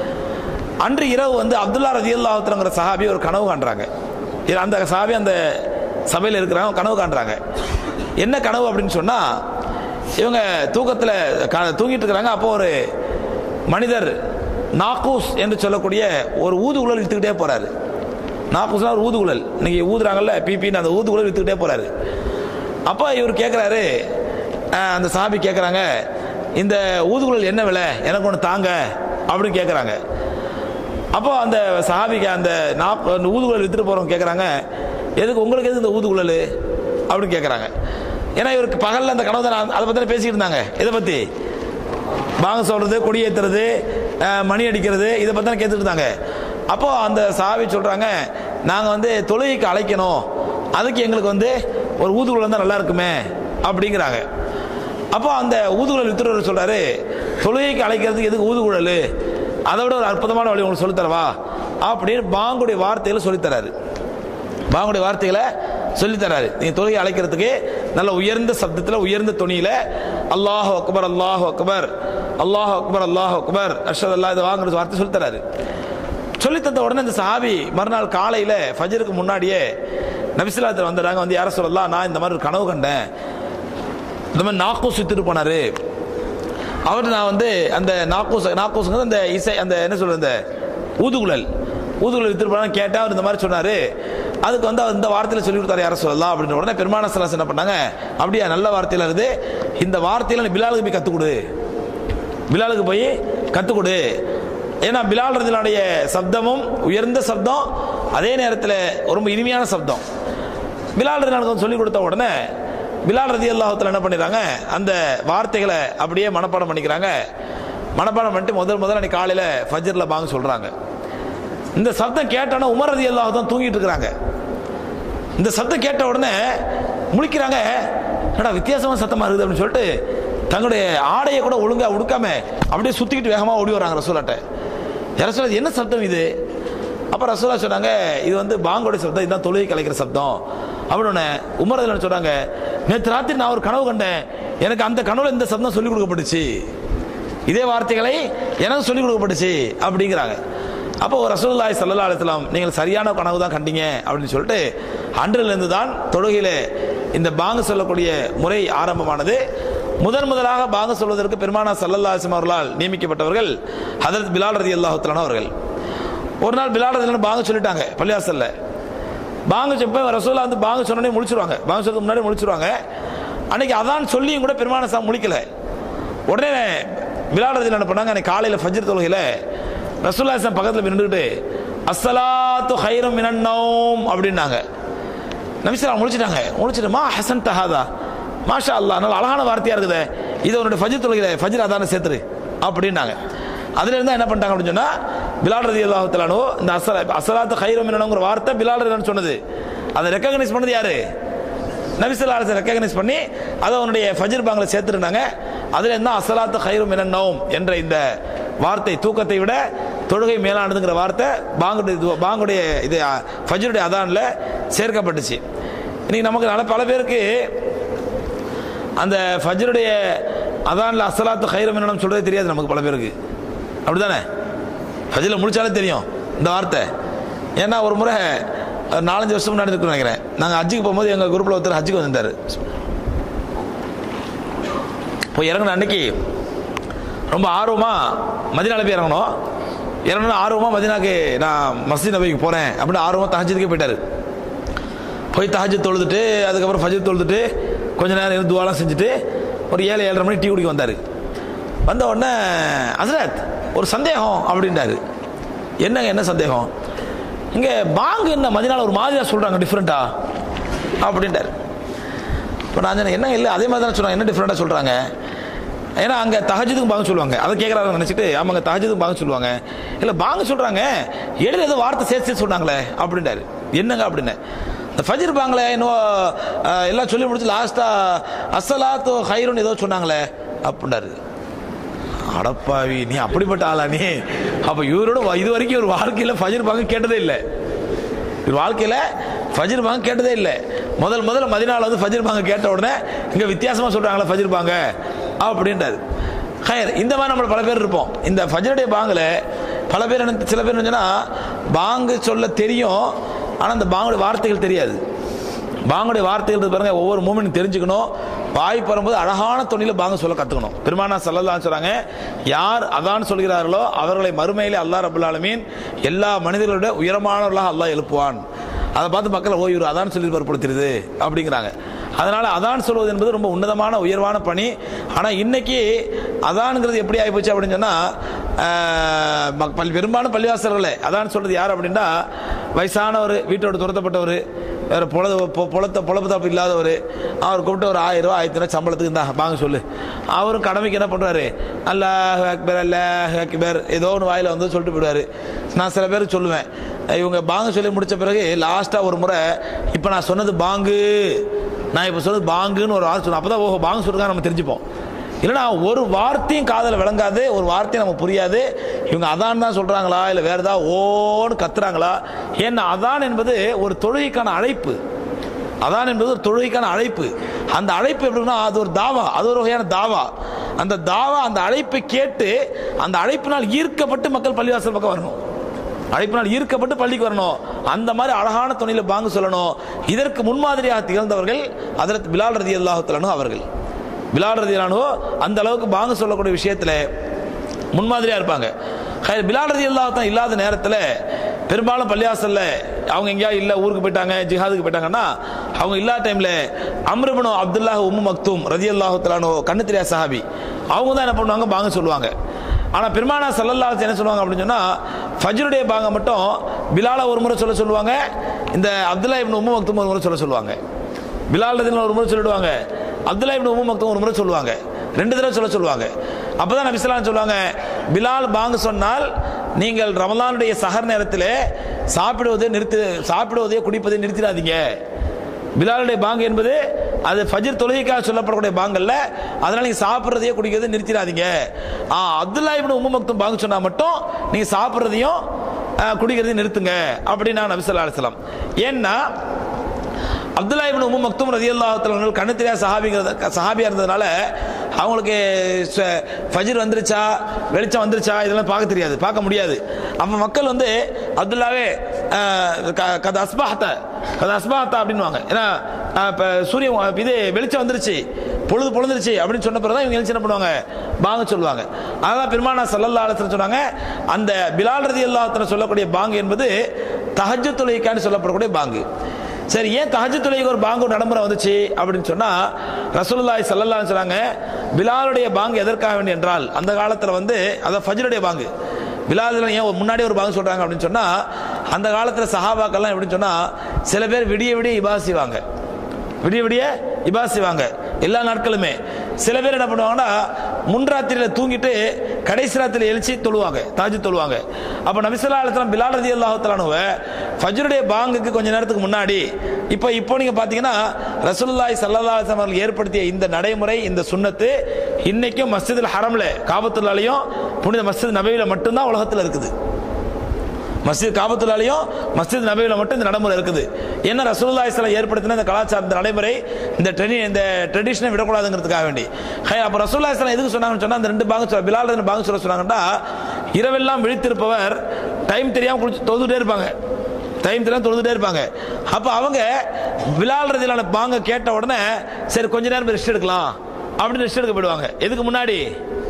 அன்று இரவு வந்து அப்துல்லா ரதியுல்லாஹுங்கிற சஹாபி ஒரு கனவு காண்றாங்க இது அந்த சஹாபி அந்த சபையில் இருக்கிறாங்க கனவு காண்றாங்க என்ன கனவு அப்படின்னு சொன்னா இவங்க தூக்கத்தில் க- தூங்கிட்டு இருக்கிறாங்க அப்போ ஒரு மனிதர் நாக்கூஸ் என்று சொல்லக்கூடிய ஒரு ஊதுகுழல் இழுத்துக்கிட்டே போறாரு நாக்கூஸ்னா ஒரு ஊதுகுழல் இன்னைக்கு ஊதுறாங்கல்ல பிபின்னு அந்த ஊதுகுழல் இழுத்துக்கிட்டே போறாரு அப்போ இவர் கேட்குறாரு அந்த சாபி கேட்குறாங்க இந்த ஊதுகுழல் என்ன விலை எனக்கு ஒன்று தாங்க அப்படின்னு கேட்குறாங்க அப்போ அந்த சஹாபிக்கு அந்த நாப் அந்த ஊதுகுழல் வித்துட்டு போறவங்க கேட்குறாங்க எதுக்கு உங்களுக்கு எதுக்கு இந்த ஊதுகுழல் அப்படின்னு கேட்குறாங்க ஏன்னா இவருக்கு பகலில் அந்த கனவு தான் அதை பற்றி பேசிக்கிட்டு இருந்தாங்க இதை பற்றி பாங்க சொல்றது கொடி ஏத்துறது அஹ், மணி அடிக்கிறது இதை பற்றி தான் கேட்டுட்டு இருந்தாங்க அப்போ அந்த சாவி சொல்றாங்க நாங்கள் வந்து தொழுகைக்கு அழைக்கணும் அதுக்கு எங்களுக்கு வந்து ஒரு ஊதுகுழல் இருந்தால் நல்லா இருக்குமே அப்படிங்கிறாங்க அப்போ அந்த ஊதுகுழல் வித்துறவர் சொல்றாரு தொழுகைக்கு அழைக்கிறதுக்கு எதுக்கு ஊதுகுழல் அதை விட ஒரு அற்புதமான வழி உங்களுக்கு சொல்லித்தரவா அப்படின்னு பாங்குடைய வார்த்தைகளை சொல்லித்தராரு பாங்குடைய வார்த்தைகளை சொல்லித் தராரு நீங்க தொழுகை அழைக்கிறதுக்கு நல்ல உயர்ந்த சப்தத்தில் உயர்ந்த துணியில அல்லாஹ் அக்பர் அல்லாஹ் அக்பர் அல்லாஹ் அக்பர் அல்லாஹ் அக்பர் அர்ஷத் அல்லா இது வாங்குறது வார்த்தை சொல்லித் தராரு சொல்லி தந்த உடனே இந்த சஹாபி மறுநாள் காலையில ஃபஜருக்கு முன்னாடியே நபிசுல்லாத்தில் வந்துடுறாங்க வந்து யார சொல்லலாம் நான் இந்த மாதிரி ஒரு கனவு கண்டேன் இந்த மாதிரி நாக்கூஸ் வித்துட்டு போனாரு அவர் நான் வந்து அந்த நாக்கூஸ் நாக்கூஸுங்கிறது அந்த இசை அந்த என்ன சொல்றது அந்த ஊதுகுழல் ஊதுகுழல் வித்துட்டு போனான்னு கேட்டா அவர் இந்த மாதிரி சொன்னாரு அதுக்கு வந்து அவர் இந்த வார்த்தையில சொல்லி கொடுத்தாரு யார சொல்லலாம் அப்படின்னு உடனே பெருமான சலாஸ் என்ன பண்ணாங்க அப்படியா நல்ல வார்த்தையில இருந்து இந்த வார்த்தையில நீ பிலாலுக்கு போய் கத்துக் கொடு பிலாலுக்கு போய் கத்துக் கொடு ஏன்னா பிலால் ரதினுடைய சப்தமும் உயர்ந்த சப்தம் அதே நேரத்தில் ரொம்ப இனிமையான சப்தம் பிலால் ரதினுக்கு வந்து சொல்லி கொடுத்த உடனே பிலால் ரதி அல்லாஹத்தில் என்ன பண்ணிடுறாங்க அந்த வார்த்தைகளை அப்படியே மனப்பாடம் பண்ணிக்கிறாங்க மனப்பாடம் பண்ணிட்டு முதல் முதல்ல அன்னைக்கு காலையில் ஃபஜ்ரில் பாங்க சொல்கிறாங்க இந்த சப்தம் கேட்டோன்னே உமர் ரதி அல்லாஹ் தான் தூங்கிட்டு இருக்கிறாங்க இந்த சத்தம் கேட்ட உடனே முழிக்கிறாங்க என்னடா வித்தியாசமான சத்தமா இருக்குது அப்படின்னு சொல்லிட்டு தங்களுடைய ஆடையை கூட ஒழுங்கா உடுக்காம அப்படியே சுத்திக்கிட்டு வேகமா ஓடி வராங்க ரசூலாட்ட ரசூலா இது என்ன சத்தம் இது அப்ப ரசூலா சொன்னாங்க இது வந்து பாங்கோட சப்தம் இதுதான் தொழுகை கலைக்கிற சப்தம் அப்படின்னு உமர் ரலியல்லாஹு சொன்னாங்க நேற்று ராத்திரி நான் ஒரு கனவு கண்டேன் எனக்கு அந்த கனவுல இந்த சப்தம் சொல்லிக் கொடுக்கப்பட்டுச்சு இதே வார்த்தைகளை எனக்கு சொல்லிக் கொடுக்கப்பட்டுச்சு அப்படிங்கிறாங்க அப்போ ரசூலுல்லாஹி ஸல்லல்லாஹு அலைஹி வஸல்லம் நீங்கள் சரியான கனவு தான் கண்டீங்க அப்படின்னு சொல்லிட்டு அன்றிலிருந்து தான் தொழுகையில இந்த பாங்கு சொல்லக்கூடிய முறை ஆரம்பமானது முதன் முதலாக பாங்க சொல்வதற்கு பெருமானா சல்லல்லாஹு அவர்களால் நியமிக்கப்பட்டவர்கள் ஹதரத் பிலால் ரதி அல்லாஹுத்தலான அவர்கள் ஒரு நாள் பிலால் ரதி பாங்க சொல்லிட்டாங்க பள்ளியாசல்ல பாங்க செப்ப ரசூலா வந்து பாங்க சொன்னே முடிச்சிருவாங்க பாங்க சொல்றதுக்கு முன்னாடி முடிச்சிருவாங்க அன்னைக்கு அதான் சொல்லியும் கூட பெருமான சா முடிக்கல உடனே விளையாடுறதுல என்ன பண்ணாங்க அன்னைக்கு காலையில் ஃபஜ்ர் தொழுகையில் ரசூல்லா இஸ்லாம் பக்கத்தில் போய் நின்றுட்டு அஸ்ஸலாத்து ஹைரம் மினன் நௌம் அப்படின்னாங்க நபிசலாம் முடிச்சிட்டாங்க முடிச்சிட்டு மா ஹசன் தஹாதா மாஷா அல்லாஹ் நல்ல அழகான வார்த்தையா இருக்குது இது உன்னுடைய ஃபஜ்ர் தொழுகையில ஃபஜ்ர் அதான சேர்த்துரு அப்படின்னாங்க அதுல இருந்தா என்ன பண்ணிட்டாங்க அப்படின்னு சொன்னா பிலால் ரதி அல்லாஹுத்தலானோ இந்த அசலா அசலாத்து ஹைரம் மினனுங்கிற வார்த்தை பிலால் ரதின்னு சொன்னது அதை ரெக்கக்னைஸ் பண்ணது யாரு நபிசல்லாசை ரெக்கக்னைஸ் பண்ணி அதை அவனுடைய ஃபஜ்ர் பாங்கில் சேர்த்துருந்தாங்க அதில் என்ன அசலாத்து ஹைரும் மினன்னவும் என்ற இந்த வார்த்தை தூக்கத்தை விட தொழுகை மேலானதுங்கிற வார்த்தை பாங்குடைய இது- பாங்குடைய இது ஃபஜ்ருடைய அதானில் சேர்க்கப்பட்டுச்சு இன்னைக்கு நமக்கு நல்ல பல பேருக்கு அந்த ஃபஜ்ருடைய அதானில் அசலாத்து ஹைரும் மினனம் சொல்றதே தெரியாது நமக்கு பல பேருக்கு அப்படிதானே ஃபஜ்ரில் முடிச்சாலே தெரியும் இந்த வார்த்தை ஏன்னா ஒரு முறை அஹ், நாலஞ்சு வருஷம் முன்னாடி இருக்குன்னு நினைக்கிறேன் நாங்கள் ஹஜ்ஜுக்கு போகும்போது எங்கள் குரூப்பில் ஒருத்தர் ஹஜ்ஜுக்கு வந்திருந்தார் போய் இறங்கின அன்னைக்கு ரொம்ப ஆர்வமாக மதினால போய் இறங்கணும் இறங்கணும் ஆர்வமாக மதினாக்கு நான் மஸ்ஜித் நபிக்கு போகிறேன் அப்படின்னு ஆர்வமாக தஹஜத்துக்கே போயிட்டாரு போய் தஹஜத் தொழுதுட்டு அதுக்கப்புறம் ஃபஜ்ர் தொழுதுட்டு கொஞ்ச நேரம் இருந்து துவாலாம் செஞ்சுட்டு ஒரு ஏழு ஏழரை மணி டீ குடிக்க வந்தார் வந்த உடனே ஹசரத் ஒரு சந்தேகம் அப்படின்றாரு என்னங்க என்ன சந்தேகம் இங்கே பாங்கு என்ன மதினால ஒரு மாதிரியாக சொல்கிறாங்க டிஃப்ரெண்ட்டா அப்படின்றாரு இப்போ நான் சொன்னேன் என்ன இல்லை அதே மாதிரி தானே சொல்கிறாங்க என்ன டிஃப்ரெண்ட்டாக சொல்கிறாங்க ஏன்னா அங்கே தஹஜத்துக்கும் பாங்க சொல்லுவாங்க அதை கேட்குறாங்க நினச்சிட்டு ஆமாங்க தஹஜத்துக்கும் பாங்க சொல்லுவாங்க இல்லை பாங்க சொல்கிறாங்க இடையில ஏதோ வார்த்தை சேர்த்து சேர்த்து சொன்னாங்களே அப்படின்றாரு என்னங்க அப்படின்னு இந்த ஃபஜ்ர் பாங்களே இன்னும் அஹ், எல்லாம் சொல்லி முடிச்சு லாஸ்ட்டாக அசலாத்து ஹைருன்னு ஏதோ சொன்னாங்களே அப்படின்றாரு அடப்பாவி நீ அப்படிப்பட்ட ஆளா நீ அப்ப இவரோட வ- இது வரைக்கும் ஒரு வாழ்க்கையில ஃபஜ்ர் பாங்க கேட்டதே இல்லை இவர் வாழ்க்கையில ஃபஜ்ர் பாங்க கேட்டதே இல்லை முதல் முதல்ல மதினால வந்து ஃபஜ்ர் பாங்க கேட்ட உடனே இங்க வித்தியாசமா சொல்றாங்களா ஃபஜ்ர் பாங்க அப்படின்றாரு ஹயர் இந்த மாதிரி நம்ம பல பேர் இருப்போம் இந்த ஃபஜ்ருடைய பாங்கில் பல பேர் என்ன சில பேர் என்னன்னா பாங்கு சொல்ல தெரியும் ஆனா அந்த பாங்குடைய வார்த்தைகள் தெரியாது பாங்குடைய வார்த்தைகள் இருக்கு பாருங்க ஒவ்வொரு மூமெண்ட் தெரிஞ்சுக்கணும் வாய் பரும்போது அழகான தொனில பாங்க சொல்ல கத்துக்கணும் பெருமானா சல்லல்லாஹு சொல்றாங்க யார் அதான் சொல்கிறார்களோ அவர்களை மறுமையிலே அல்லாஹ் ரபுல் ஆலமீன் எல்லா மனிதர்களோட உயரமானவர்களாக அல்லாஹ் எழுப்புவான் அதை பார்த்து மக்கள் ஓ இவர் அதான் சொல்லி பருப்படுத்துறது அப்படிங்கிறாங்க அதனால அதான் சொல்வது என்பது ரொம்ப உன்னதமான உயர்வான பணி ஆனா இன்னைக்கு அதான்ங்கிறது எப்படி ஆகிப்போச்சு அப்படின்னு சொன்னா ஆஹ், மக்- பல்- பெரும்பாலும் பள்ளிவாசல்களே அதான் சொல்றது யார் அப்படின்னா வயசானவர் வீட்டோட துரத்தப்பட்டவர் வேற பொழ பொ- பொழத்த பொழப்பு தாப்பு இல்லாதவர் அவர் கூப்பிட்டு ஒரு ஆயிரம் ரூபாய் ஆயிரத்தி ரூபாய் சம்பளத்துக்கு இருந்தா வாங்க சொல்லு அவரும் கடமைக்கு என்ன பண்றாரு அல்லாஹ் அக்பர் அல்லாஹ் அக்பர் ஏதோ ஒன்று வாயில வந்து சொல்லிட்டு போயிடுவாரு நான் சில பேருக்கு சொல்லுவேன் இவங்க பாங்கு சொல்லி முடிச்ச பிறகு லாஸ்டா ஒரு முறை இப்போ நான் சொன்னது பாங்கு நான் இப்போ சொன்னது பாங்குன்னு ஒரு வார்த்தை சொன்னேன் அப்பதான் ஓஹோ பாங்கு சொல்றதா நம்ம தெரிஞ்சுப்போம் இல்லைன்னா ஒரு வார்த்தையும் காதில் விளங்காது ஒரு வார்த்தையும் நமக்கு புரியாது இவங்க அதான் தான் சொல்றாங்களா இல்லை வேற ஏதாவது ஓன்னு கத்துறாங்களா ஏன்னா அதான் என்பது ஒரு தொழுகைக்கான அழைப்பு அதான் என்பது ஒரு தொழுகைக்கான அழைப்பு அந்த அழைப்பு எப்படின்னா அது ஒரு தாவா அது ஒரு வகையான தாவா அந்த தாவா அந்த அழைப்பை கேட்டு அந்த அழைப்பினால் ஈர்க்கப்பட்டு மக்கள் பள்ளிவாசல் பக்கம் வரணும் அழைப்பினால் ஈர்க்கப்பட்டு பள்ளிக்கு வரணும் அந்த மாதிரி அழகான துணையில பாங்கு சொல்லணும் இதற்கு முன்மாதிரியாக திகழ்ந்தவர்கள் அதற்கு பிலால் ரதி அல்லாஹுத்தலனு அவர்கள் பிலால் ரதி அந்த அளவுக்கு பாங்கு சொல்லக்கூடிய விஷயத்துல முன்மாதிரியா இருப்பாங்க ஹைர் பிலால் ரதி அல்லாஹ் இல்லாத நேரத்தில் பெரும்பாலும் பள்ளியாசல்ல அவங்க எங்கேயா இல்ல ஊருக்கு போயிட்டாங்க ஜிஹாதுக்கு போயிட்டாங்கன்னா அவங்க இல்லாத டைம்ல அம்ருபனு அப்துல்லாஹ் உம்மு மக்தூம் ரதி அல்லாஹு கண்ணு தெரியா சஹாபி அவங்க தான் என்ன பண்ணுவாங்க பாங்க சொல்லுவாங்க ஆனா பெருமானா சல்லல்லாஹு என்ன சொல்லுவாங்க அப்படின்னு சொன்னா ஃபஜ்ருடைய பாங்க மட்டும் பிலால ஒரு முறை சொல்ல சொல்லுவாங்க இந்த அப்துல்லா இப்னு உம்மு மக்தூம் ஒரு முறை சொல்ல சொல்லுவாங்க பிலால் ரதின்னு ஒரு முறை சொல்லிடுவாங்க அப்துல்லா இப்னு உம்மு மக்தூம் ஒரு முறை சொல்லுவாங்க ரெண்டு தடவை சொல்ல சொல்லுவாங்க அப்பதான் நபிஸ்லாம் சொல்லுவாங்க பிலால் பாங்கு சொன்னால் நீங்கள் ரமலானுடைய சஹர் நேரத்தில் சாப்பிடுவதை நிறுத்து சாப்பிடுவதை குடிப்பதை நிறுத்திடாதீங்க பிலாலுடைய பாங்கு என்பது அது ஃபஜ்ர் தொழுகைக்காக சொல்லப்படக்கூடிய பாங்கல்ல அதனால நீங்க சாப்பிட்றதையே குடிக்கிறதை நிறுத்திடாதீங்க ஆ அப்துல்லா இப்னு உம்மு மக்தும் பாங்கு சொன்னா மட்டும் நீங்க சாப்பிட்றதையும் ஆ, குடிக்கிறதையும் நிறுத்துங்க அப்படின்னு நான் நபிசல்லா அலிஸ்லாம் ஏன்னா அப்துல்லா இப்னு உம்மு மக்தும் ரதியல்லாஹு தஆலா கண்ணு தெரியாத சஹாபிங்கிறத சஹாபியா இருந்ததுனால அவங்களுக்கு ச- ஃபஜ்ர் வந்துருச்சா வெளிச்சம் வந்துருச்சா இதெல்லாம் பார்க்க தெரியாது பார்க்க முடியாது அப்ப மக்கள் வந்து அப்துல்லாவே அஹ், க- கத அஸ்பாஹத்த கத அஸ்பாஹத்தா அப்படின்வாங்க ஏன்னா அஹ், இப்ப சூரியன் இது வெளிச்சம் வந்துருச்சு பொழுது பொழுதுருச்சு அப்படின்னு சொன்ன பிறகு தான் இவங்க எழுச்சி என்ன பண்ணுவாங்க பாங்க சொல்லுவாங்க அதான் பெருமானா சல்லல்லா அலிஸ்லாம் சொன்னாங்க அந்த பிலால் ரதி அல்லாஹ் சொல்லக்கூடிய பாங்கு என்பது தஹஜ்ஜு தொழுகைக்கான்னு சொல்லப்படக்கூடிய பாங்கு சரி ஏன் தஹஜ்ஜு தொழுகைக்கு ஒரு பாங்கு நடைமுறை வந்துச்சு அப்படின்னு சொன்னா ரசூலுல்லாஹி ஸல்லல்லாஹு அலைஹி சொன்னாங்க பிலாலுடைய பாங்கு எதற்காக வேண்டி என்றால் அந்த காலத்துல வந்து அத ஃபஜ்ருடைய பாங்கு பிலால் ஏன் முன்னாடி ஒரு பாங்கு சொல்றாங்க அப்படின்னு சொன்னா அந்த காலத்துல சஹாபாக்கெல்லாம் எப்படின்னு சொன்னா சில பேர் விடிய விடிய இபாஸ் செய்வாங்க விடிய விடிய இபாஸ் செய்வாங்க எல்லா நாட்களுமே சில பேர் என்ன பண்ணுவாங்கன்னா முன்ராத்திரியில தூங்கிட்டு கடைசி ராத்திரில எழுச்சி தொழுவாங்க தாஜி தொழுவாங்க அப்ப நபிசல்லா அலுவலம் பிலால் ரதி அல்லாஹத்தலானுவ ஃபஜ்ருடைய பாங்குக்கு கொஞ்ச நேரத்துக்கு முன்னாடி இப்போ இப்போ நீங்க பாத்தீங்கன்னா ரசூலுல்லாஹி ஸல்லல்லாஹு அலைஹி வஸல்லம் அவர்கள் ஏற்படுத்திய இந்த நடைமுறை இந்த சுன்னத்து இன்னைக்கும் மஸ்ஜிதுல் ஹரம்ல காபத்துல்லாலையும் புனித மஸ்ஜித் நபவியில மட்டும்தான் உலகத்துல இருக்குது மஸ்ஜித் காபத்துலாலையும் மஸ்ஜித் நபியில மட்டும் இந்த நடைமுறை இருக்குது என்ன ரசூலுல்லாஹி ஸல்லல்லாஹு ஏற்படுத்தின இந்த கலாச்சார இந்த நடைமுறை இந்த ட்ரெனி இந்த ட்ரெடிஷனை விடக்கூடாதுங்கிறதுக்காக வேண்டி ஹே அப்ப ரசூலுல்லாஹி ஸல்லல்லாஹு எதுக்கு சொன்னாங்கன்னு சொன்னா அந்த ரெண்டு பாங்க சொல்ல பிலால் ரெண்டு பாங்க சொல்ல சொன்னாங்கன்னா இரவெல்லாம் விழித்திருப்பவர் டைம் தெரியாம குளிச்சு தொழுதுட்டே இருப்பாங்க டைம் தெரியாம தொழுதுட்டே இருப்பாங்க அப்ப அவங்க பிலால் ரதிலான பாங்க கேட்ட உடனே சரி கொஞ்ச நேரம் ரெஸ்ட் எடுக்கலாம் அப்படின்னு ரெஸ்ட் எடுக்க போயிடுவாங்க எதுக்கு முன்னாடி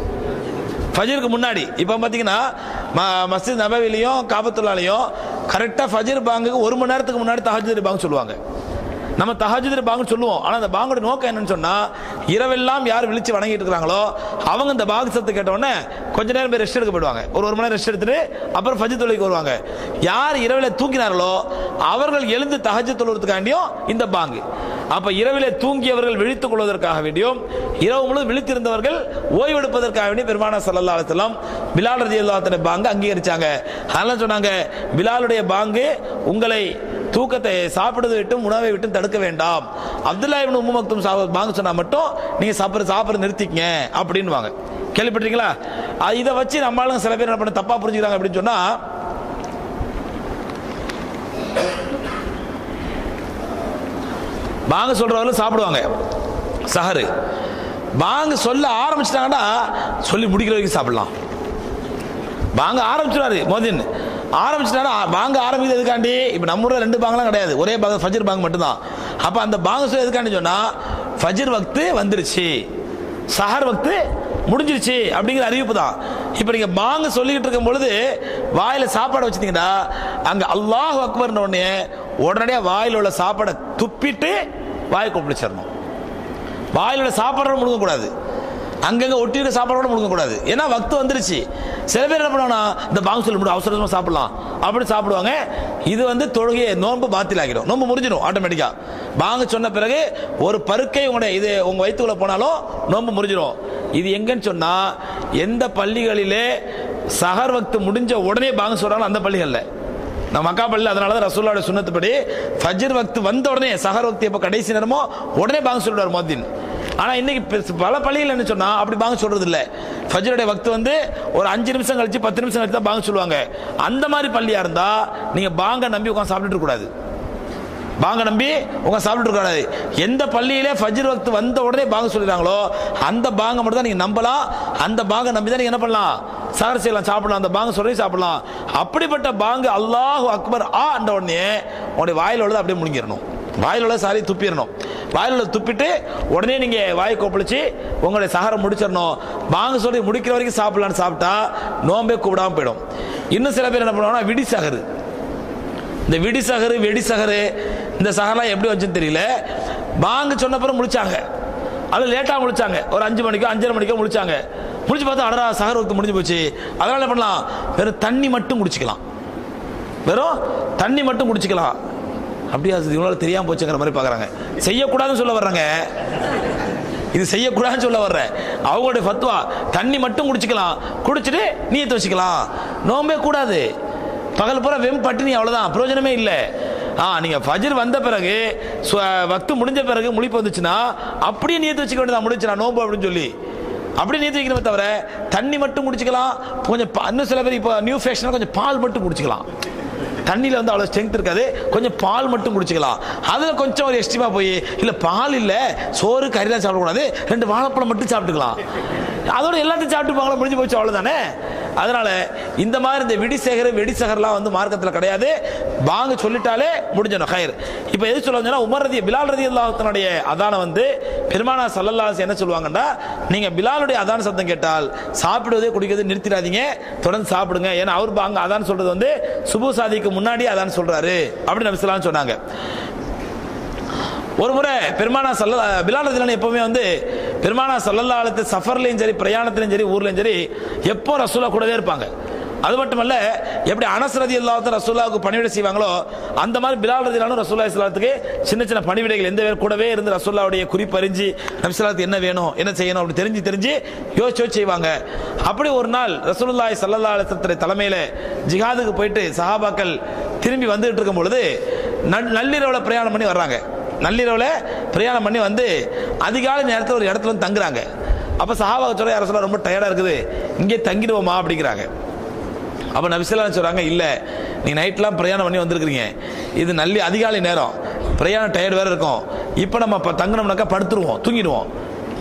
ஃபஜருக்கு முன்னாடி இப்போ பார்த்தீங்கன்னா ம- மஸ்ஜித் நபவிலையும் காபத்துல்லாலையும் கரெக்டாக ஃபஜர் பாங்குக்கு ஒரு மணி நேரத்துக்கு முன்னாடி தஹஜுத் பாங்கு சொல்லுவாங்க நம்ம தஹஜுத் பாங்கு சொல்லுவோம் ஆனால் அந்த பாங்கோட நோக்கம் என்னன்னு சொன்னா இரவெல்லாம் யார் விழிச்சு வணங்கிட்டு இருக்காங்களோ அவங்க இந்த பாகு சத்து கேட்ட உடனே கொஞ்ச நேரம் போய் ரெஸ்ட் எடுக்க போயிடுவாங்க ஒரு ஒரு மணி நேரம் ரெஸ்ட் எடுத்துட்டு அப்புறம் ஃபஜர் தொழுகைக்கு வருவாங்க யார் இரவில் தூங்கினார்களோ அவர்கள் எழுந்து தஹஜ் தொழுவதற்காண்டியும் இந்த பாங்கு அப்ப இரவிலே தூங்கியவர்கள் விழித்துக் கொள்வதற்காக வேண்டியும் இரவு முழுவதும் விழித்திருந்தவர்கள் ஓய்வெடுப்பதற்காக வேண்டிய பெருமான சல்லல்லா அலுவலம் பிலால் ரதி அல்லாத்தன பாங்கு அங்கீகரிச்சாங்க அதெல்லாம் சொன்னாங்க பிலாலுடைய பாங்கு உங்களை தூக்கத்தை சாப்பிடுவதை விட்டும் உணவை விட்டும் தடுக்க வேண்டாம் அப்துல்லா இப்னு உம்மு மக்தும் சாப்பிட பாங்கு சொன்னா மட்டும் நீங்க சாப்பிட சாப்பிட நிறுத்திக்கங்க அப்படின்னுவாங்க கேள்விப்பட்டிருக்கீங்களா அது இதை வச்சு நம்மளும் சில பேர் என்ன பண்ண தப்பா புரிஞ்சுக்கிறாங்க அப்படின்னு சொன்னா பாங்க சொல்றவங்களும் சாப்பிடுவாங்க சஹரு பாங்க சொல்ல ஆரம்பிச்சிட்டாங்கன்னா சொல்லி முடிக்கிற வரைக்கும் சாப்பிடலாம் பாங்க ஆரம்பிச்சிடாரு மோதின் ஆரம்பிச்சிட்டாரா பாங்க ஆரம்பிக்கிறது எதுக்காண்டி இப்போ நம்ம ஊர்ல ரெண்டு பாங்கெல்லாம் கிடையாது ஒரே பாங்க ஃபஜர் பாங்க மட்டும்தான் அப்போ அந்த பாங்க சொல்ல எதுக்காண்டி சொன்னா ஃபஜர் வக்து வந்துருச்சு சஹர் வக்து முடிஞ்சிருச்சு அப்படிங்கிற அறிவிப்பு தான் இப்போ நீங்க பாங்க சொல்லிக்கிட்டு இருக்கும் பொழுது வாயில சாப்பாடு வச்சிருந்தீங்கன்னா அங்க அல்லாஹ் அக்பர்னு உடனே உடனடியாக வாயில உள்ள சாப்பாடை துப்பிட்டு வாய் கொப்பளிச்சிடணும் வாயில உள்ள சாப்பாடோட முழுங்க கூடாது அங்கங்க ஒட்டி இருக்க சாப்பாடோட முழுங்க கூடாது ஏன்னா வக்து வந்துருச்சு சில பேர் என்ன பண்ணுவாங்கன்னா இந்த பாங்க சொல்லி முடியும் அவசரமா சாப்பிடலாம் அப்படி சாப்பிடுவாங்க இது வந்து தொழுகையை நோன்பு பாத்தில் ஆகிடும் நோன்பு முடிஞ்சிடும் ஆட்டோமேட்டிக்கா பாங்க சொன்ன பிறகு ஒரு பருக்கை உங்களுடைய இது உங்க வயிற்றுக்குள்ள போனாலும் நோன்பு முடிஞ்சிடும் இது எங்கன்னு சொன்னா எந்த பள்ளிகளிலே சஹர் வக்து முடிஞ்ச உடனே பாங்க சொல்றாங்களோ அந்த பள்ளிகள்ல நம்ம மக்கா பள்ளியில் அதனால தான் ரசூல்லோட சுண்ணத்துப்படி ஃபஜ்ர் வக்து வந்த உடனே சஹர் வக்து எப்போ கடைசி நேரமோ உடனே பாங்க சொல்றாரு மோதின் ஆனா இன்னைக்கு பெ- பல பள்ளிகள் என்ன சொன்னா அப்படி பாங்க சொல்றது இல்ல ஃபஜ்ருடைய வக்து வந்து ஒரு அஞ்சு நிமிஷம் கழிச்சு பத்து நிமிஷம் கழிச்சு தான் பாங்க சொல்லுவாங்க அந்த மாதிரி பள்ளியா இருந்தா நீங்க பாங்க நம்பி உட்காந்து சாப்பிட்டுட்டு கூடாது பாங்க நம்பி உங்க சாப்பிட்டு கூடாது எந்த பள்ளியிலே ஃபஜ்ர் வக்து வந்த உடனே பாங்க சொல்லிடுறாங்களோ அந்த பாங்க மட்டும் தான் நீங்க நம்பலாம் அந்த பாங்க நம்பி தான் நீங்க என்ன பண்ணலாம் சாகர் செய்யலாம் சாப்பிடலாம் அந்த பாங்க சொல்லி சாப்பிடலாம் அப்படிப்பட்ட பாங்கு அல்லாஹ் அக்பர் ஆ என்ற உடனே உங்களுடைய வாயில உள்ளதை அப்படியே முழுங்கிடணும் வாயில உள்ள சாரி துப்பிடணும் வாயில உள்ள துப்பிட்டு உடனே நீங்க வாய் கொப்பளிச்சு உங்களுடைய சஹரம் முடிச்சிடணும் பாங்க சொல்லி முடிக்கிற வரைக்கும் சாப்பிடலாம்னு சாப்பிட்டா நோம்பே கூப்பிடாம போயிடும் இன்னும் சில பேர் என்ன பண்ணுவாங்கன்னா விடி சகரு இந்த விடி சகரு வெடி சகரு இந்த சகரெல்லாம் எப்படி வச்சுன்னு தெரியல பாங்கு சொன்ன பிறகு முடிச்சாங்க அது லேட்டாக முடிச்சாங்க ஒரு அஞ்சு மணிக்கோ அஞ்சரை மணிக்கோ முடிச்சாங்க முடிச்சு பார்த்தா அடரா சகர் வகுத்து முடிஞ்சு போச்சு அதனால என்ன பண்ணலாம் வெறும் தண்ணி மட்டும் குடிச்சுக்கலாம் வெறும் தண்ணி மட்டும் குடிச்சுக்கலாம் அப்படியா அது இவ்வளோ தெரியாம போச்சுங்கிற மாதிரி பார்க்குறாங்க செய்யக்கூடாதுன்னு சொல்ல வர்றாங்க இது செய்யக்கூடாதுன்னு சொல்ல வர்றேன் அவங்களுடைய ஃபத்வா தண்ணி மட்டும் குடிச்சுக்கலாம் குடிச்சிட்டு நீயத்து வச்சுக்கலாம் நோம்பே கூடாது பகல் பூரா வெறும் பட்டினி அவ்வளவுதான் பிரயோஜனமே இல்லை ஆ நீங்க ஃபஜர் வந்த பிறகு சு- வக்து முடிஞ்ச பிறகு முழிப்பு வந்துச்சுன்னா அப்படியே நீயத்து வச்சுக்க வேண்டியதா முடிச்சுனா நோம்பு அப்படின்னு சொல்லி அப்படி நீத்து வைக்கணுமே தவிர தண்ணி மட்டும் குடிச்சுக்கலாம் கொஞ்சம் பா- இன்னும் சில பேர் இப்போ நியூ ஃபேஷனாக கொஞ்சம் பால் மட்டும் குடிச்சுக்கலாம் தண்ணியில் வந்து அவ்வளோ ஸ்ட்ரென்த் இருக்காது கொஞ்சம் பால் மட்டும் குடிச்சுக்கலாம் அதில் கொஞ்சம் ஒரு எஸ்டிமா போய் இல்லை பால் இல்லை சோறு கறி தான் சாப்பிடக்கூடாது ரெண்டு வாழைப்பழம் மட்டும் சாப்பிட்டுக்கலாம் அதோட எல்லாத்தையும் சாப்பிட்டு போங்களா முடிஞ்சு போச்சு அவ்வளோதானே அதனால இந்த மாதிரி இந்த விடிசேகர் வெடிசகர்லாம் வந்து மார்க்கத்தில் கிடையாது வாங்க சொல்லிட்டாலே முடிஞ்சிடும் ஹயர் இப்போ எது சொல்ல வந்தேன்னா உமர் ரதி பிலால் ரதி அல்லாஹனுடைய அதான வந்து பெருமானா சல்லல்லாஸ் என்ன சொல்லுவாங்கன்னா நீங்க பிலாலுடைய அதான சத்தம் கேட்டால் சாப்பிடுவதே குடிக்கிறது நிறுத்திடாதீங்க தொடர்ந்து சாப்பிடுங்க ஏன்னா அவர் அங்க அதான் சொல்றது வந்து சுபு சாதிக்கு முன்னாடி அதான் சொல்றாரு அப்படின்னு நபிசலாம் சொன்னாங்க ஒரு முறை பெருமானா சல்ல பிலால் ரதிலான் எப்பவுமே வந்து பெருமானா சல்லல்லா அலத்து சஃபர்லையும் சரி பிரயாணத்திலையும் சரி ஊர்லையும் சரி எப்போ ரசூலா கூடவே இருப்பாங்க அது மட்டுமல்ல எப்படி அனஸ் ரதி அல்லாத்த ரசூலாவுக்கு பணிவிடை செய்வாங்களோ அந்த மாதிரி பிலால் ரதிலானும் ரசூல்லா இஸ்லாத்துக்கு சின்ன சின்ன பணிவிடைகள் எந்த பேர் கூடவே இருந்து ரசூல்லாவுடைய குறிப்பறிஞ்சு நபிசலாத்துக்கு என்ன வேணும் என்ன செய்யணும் அப்படி தெரிஞ்சு தெரிஞ்சு யோசிச்சு யோசிச்சு செய்வாங்க அப்படி ஒரு நாள் ரசூலுல்லாஹி சல்லல்லா அலிஸ்லத்துடைய தலைமையில ஜிஹாதுக்கு போயிட்டு சஹாபாக்கள் திரும்பி வந்துட்டு இருக்கும் பொழுது நள்- நள்ளிரவுல பிரயாணம் பண்ணி வர்றாங்க நள்ளிரவுல பிரயாணம் பண்ணி வந்து அதிகாலை நேரத்தில் ஒரு இடத்துல வந்து தங்குறாங்க அப்ப சஹாபா சொல்ல யார சொல்ல ரொம்ப டயர்டா இருக்குது இங்கே தங்கிடுவோமா அப்படிங்கிறாங்க அப்ப நபிசல்லாம் சொல்றாங்க இல்ல நீ நைட்லாம் பிரயாணம் பண்ணி வந்திருக்கிறீங்க இது நல்லி அதிகாலை நேரம் பிரயாணம் டயர்டு வேற இருக்கும் இப்போ நம்ம ப- தங்கினோம்னாக்கா படுத்துருவோம் தூங்கிடுவோம்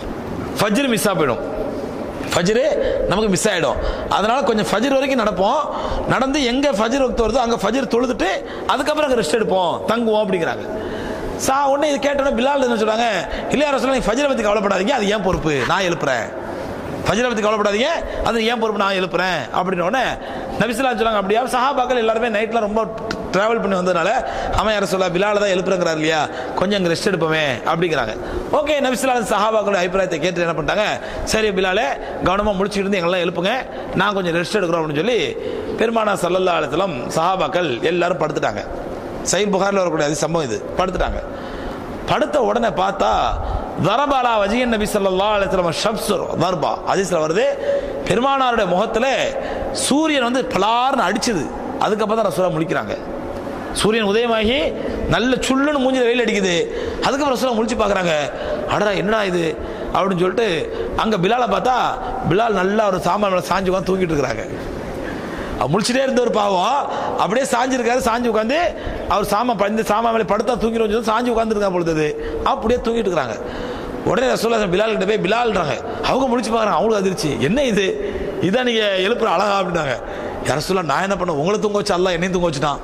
ஃபஜ்ர் மிஸ் போயிடும் ஃபஜ்ரு நமக்கு மிஸ் ஆயிடும் அதனால கொஞ்சம் ஃபஜ்ர் வரைக்கும் நடப்போம் நடந்து எங்க ஃபஜ்ர் வக்து வருதோ அங்க ஃபஜ்ர் தொழுதுட்டு அதுக்கப்புறம் அங்க ரெஸ்ட் எடுப்போம் தங்குவோம் அப்படிங்கிறாங்க சா உடனே இது கேட்டோன்னே பிலால் என்ன சொல்றாங்க இல்லையா ரசூலா நீ ஃபஜ்ரை பத்தி கவலைப்படாதீங்க அது ஏன் பொறுப்பு நான் எழுப்புறேன் ஃபஜ்ரை பத்தி கவலைப்படாதீங்க அது ஏன் பொறுப்பு நான் எழுப்புறேன் அப்படின்னு உடனே நபிசுல்லா சொல்றாங்க அப்படியா சஹாபாக்கள் எல்லாருமே நைட்ல ரொம்ப டிராவல் பண்ணி வந்ததுனால அவன் யார சொல்ல பிலால தான் எழுப்புறங்கிறார் இல்லையா கொஞ்சம் அங்கே ரெஸ்ட் எடுப்போமே அப்படிங்கிறாங்க ஓகே நபிசுல்லா சஹாபாக்களுடைய அபிப்பிராயத்தை கேட்டு என்ன பண்ணிட்டாங்க சரி பிலாலே கவனமா முடிச்சுட்டு இருந்து எங்கெல்லாம் எழுப்புங்க நான் கொஞ்சம் ரெஸ்ட் எடுக்கிறோம் அப்படின்னு சொல்லி பெருமானா சல்லல்லா அலுவலம் சஹாபாக்கள் எல்லாரும் படுத்துட்டாங்க சைல் புகாரில் வரக்கூடிய அது சம்பவம் இது படுத்துட்டாங்க படுத்த உடனே பார்த்தா தரபாலா வஜியன் நபி ஸல்லல்லாஹு அலைஹி வஸல்லம் ஷப்சுர் தர்பா ஹதீஸ்ல வருது பெருமானாருடைய முகத்துல சூரியன் வந்து பலார்னு அடிச்சது அதுக்கப்புறம் தான் ரசூலா முழிக்கிறாங்க சூரியன் உதயமாகி நல்ல சுள்ளுன்னு மூஞ்சில வெயில் அடிக்குது அதுக்கப்புறம் ரசூலா முழிச்சு பார்க்கறாங்க அடடா என்னடா இது அப்படின்னு சொல்லிட்டு அங்க பிலாலை பார்த்தா பிலால் நல்லா ஒரு சாமான் மேல சாஞ்சு உட்காந்து தூங்கிட்டு இருக்கிறாங்க அவர் முழிச்சிட்டே இருந்த ஒரு பாவம் அப்படியே சாஞ்சிருக்காரு சாஞ்சு உட்காந்து அவர் சாமா இந்த சாமா மேலே படுத்தா தூங்கிடும் சொல்லி சாஞ்சு உட்காந்துருக்கா பொழுது அப்படியே தூங்கிட்டு இருக்காங்க உடனே ரசூல்லா பிலால் கிட்ட போய் பிலால்ன்றாங்க அவங்க முடிச்சு பார்க்குறாங்க அவங்களுக்கு அதிர்ச்சி என்ன இது இதான் நீங்க எழுப்புற அழகா அப்படின்னாங்க யார சொல்ல நான் என்ன பண்ண உங்களை தூங்க வச்சு அல்ல என்னையும் தூங்க வச்சுட்டான்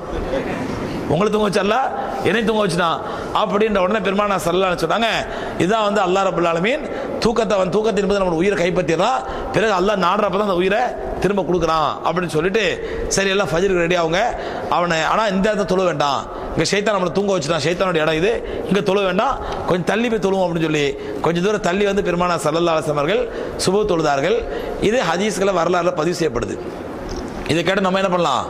உங்களை தூங்க வச்சல்ல என்னை தூங்க வச்சுட்டான் அப்படின்ற உடனே பெருமானா சல்லான்னு சொன்னாங்க இதான் வந்து அல்லாஹ் ரபுல் ஆலமீன் தூக்கத்தை அவன் தூக்கத்தின் போது நம்ம உயிரை கைப்பற்றிடுறான் பிறகு அல்லாஹ் நாடுறப்ப தான் அந்த உயிரை திரும்ப கொடுக்குறான் அப்படின்னு சொல்லிட்டு சரி எல்லாம் ஃபஜருக்கு ரெடி ஆகுங்க அவனை ஆனால் இந்த இடத்த தொழ வேண்டாம் இங்கே ஷைத்தான் நம்மளை தூங்க வச்சுட்டான் ஷைத்தானுடைய இடம் இது இங்கே தொழ வேண்டாம் கொஞ்சம் தள்ளி போய் தொழுவோம் அப்படின்னு சொல்லி கொஞ்சம் தூரம் தள்ளி வந்து பெருமானா சல்லல்லா அலிஸ்லாம் அவர்கள் சுப தொழுதார்கள் இது ஹதீஸ்களை வரலாறுல பதிவு செய்யப்படுது இதை கேட்டு நம்ம என்ன பண்ணலாம்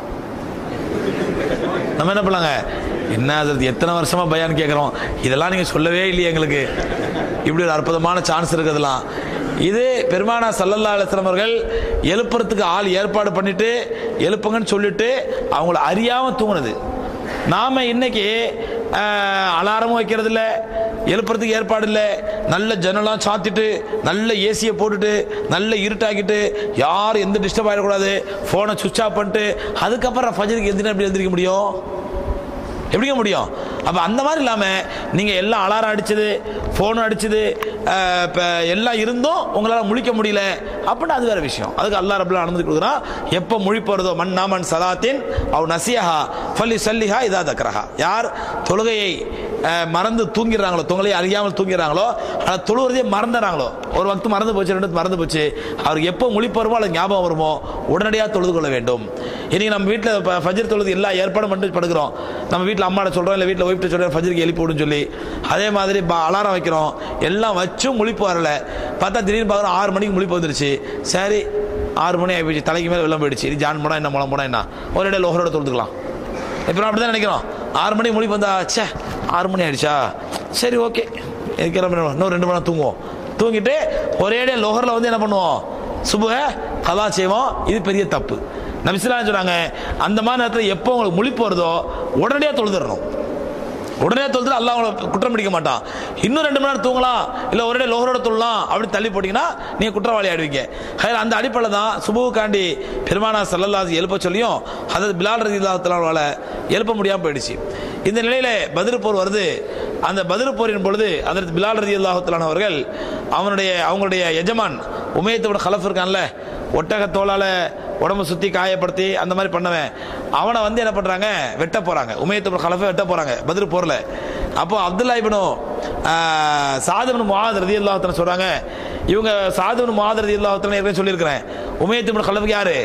நம்ம என்ன பண்ணலாங்க என்ன அது எத்தனை வருஷமா பயான் கேட்குறோம் இதெல்லாம் நீங்க சொல்லவே இல்லையே எங்களுக்கு இப்படி ஒரு அற்புதமான சான்ஸ் இருக்குதுலாம் இது பெருமானா சல்லல்லா அலிஸ்லாம் அவர்கள் எழுப்புறதுக்கு ஆள் ஏற்பாடு பண்ணிட்டு எழுப்புங்கன்னு சொல்லிட்டு அவங்கள அறியாம தூங்குனது நாம இன்னைக்கு ஆஹ், அலாரமும் வைக்கிறது இல்ல எழுப்புறதுக்கு ஏற்பாடு இல்லை நல்ல ஜன்னலாம் சாத்திட்டு நல்ல ஏசியை போட்டுட்டு நல்ல இருட்டாக்கிட்டு யாரும் எந்த டிஸ்டர்ப் ஆகிடக்கூடாது ஃபோனை சுவிச் ஆஃப் பண்ணிட்டு அதுக்கப்புறம் ஃபஜருக்கு எந்திரினா எப்படி எந்திரிக்க முடியும் எப்படிங்க முடியும் அப்ப அந்த மாதிரி இல்லாம நீங்க எல்லாம் அலாரம் அடிச்சது போன் அடிச்சது அஹ், இப்ப எல்லாம் இருந்தும் உங்களால முழிக்க முடியல அப்படின்னா அது வேற விஷயம் அதுக்கு அல்லாஹ் ரபுல்லா அனுமதி கொடுக்குறான் எப்ப முழிப்பறதோ மன் நாமன் சலாத்தின் அவ் நசியஹா ஃபல்லி சல்லிஹா இதா தக்ரஹா யார் தொழுகையை அஹ், மறந்து தூங்கிடுறாங்களோ தொங்கலை அறியாமல் தூங்கிடுறாங்களோ ஆனால் தொழுகிறதே மறந்துறாங்களோ ஒரு வக்து மறந்து போச்சு ரெண்டு மறந்து போச்சு அவருக்கு எப்போ முழிப்பருமோ அல்லது ஞாபகம் வருமோ உடனடியாக தொழுது கொள்ள வேண்டும் இன்னைக்கு நம்ம வீட்டில் ஃபஜர் தொழுது எல்லா ஏற்பாடும் பண்ணிட்டு படுக்கிறோம் நம்ம வீட்டில் அம்மாட்ட சொல்கிறோம் இல்லை வீட்டில் ஒய்ஃப்ட்ட சொல்கிறோம் ஃபஜருக்கு எழுப்பி விடுன்னு சொல்லி அதே மாதிரி ப- அலாரம் வைக்கிறோம் எல்லாம் வச்சும் முழிப்பு வரல பார்த்தா திடீர்னு பார்க்குறோம் ஆறு மணிக்கு முழிப்பு வந்துருச்சு சரி ஆறு மணி ஆகிப்போச்சு தலைக்கு மேலே வெள்ளம் போயிடுச்சு இது ஜான் போனா என்ன முளம் போனா என்ன ஒரு இடையில லோகரோட தொழுதுக்கலாம் இப்போ அப்படி தான் நினைக்கிறோம் ஆறு மணிக்கு முழிப்பு வந்தா ச்சே ஆறு மணி ஆயிடுச்சா சரி ஓகே கிளம்பி இன்னும் ரெண்டு மணி நேரம் தூங்குவோம் தூங்கிட்டு ஒரே லோகரில் வந்து என்ன பண்ணுவோம் சுபுக கலா செய்வோம் இது பெரிய தப்பு நபிசுலாம் சொன்னாங்க அந்த மாதிரி நேரத்தில் எப்போ உங்களுக்கு முழிப்பு வருதோ உடனடியாக தொழுதுறணும் உடனே தொழுது அல்லாஹ் உங்களை குற்றம் பிடிக்க மாட்டான் இன்னும் ரெண்டு மணி நேரம் தூங்கலாம் இல்ல ஒரே லோகரோட தொழலாம் அப்படி தள்ளி போட்டீங்கன்னா நீங்க குற்றவாளி ஆடுவீங்க ஹைர், அந்த அடிப்படையில் தான் சுபுவுக்காண்டி பெருமானா சல்லல்லாஹு எழுப்ப சொல்லியும் அதாவது பிலால் ரதி அல்லாஹால எழுப்ப முடியாம போயிடுச்சு இந்த நிலையில பதில் போர் வருது அந்த பதில் போரின் பொழுது அதற்கு பிலால் ரதி அல்லாஹுத்தலான் அவர்கள் அவனுடைய அவங்களுடைய எஜமான் உமயத்தோட கலஃப் இருக்கான்ல ஒட்டக தோலால உடம்பு சுத்தி காயப்படுத்தி அந்த மாதிரி பண்ணவன் அவனை வந்து என்ன பண்றாங்க வெட்ட போறாங்க உமையத்து கலஃபை வெட்ட போறாங்க பதில் போர்ல அப்போ அப்துல்லா இப்னு சாதுபன் முகாத் ரதி அல்லாஹத்தன சொல்றாங்க இவங்க சாதுபன் முகாத் ரதி அல்லாஹத்தன ஏற்கனவே சொல்லியிருக்கிறேன் உமையத்து இப்னு கலஃபுக்கு யாரு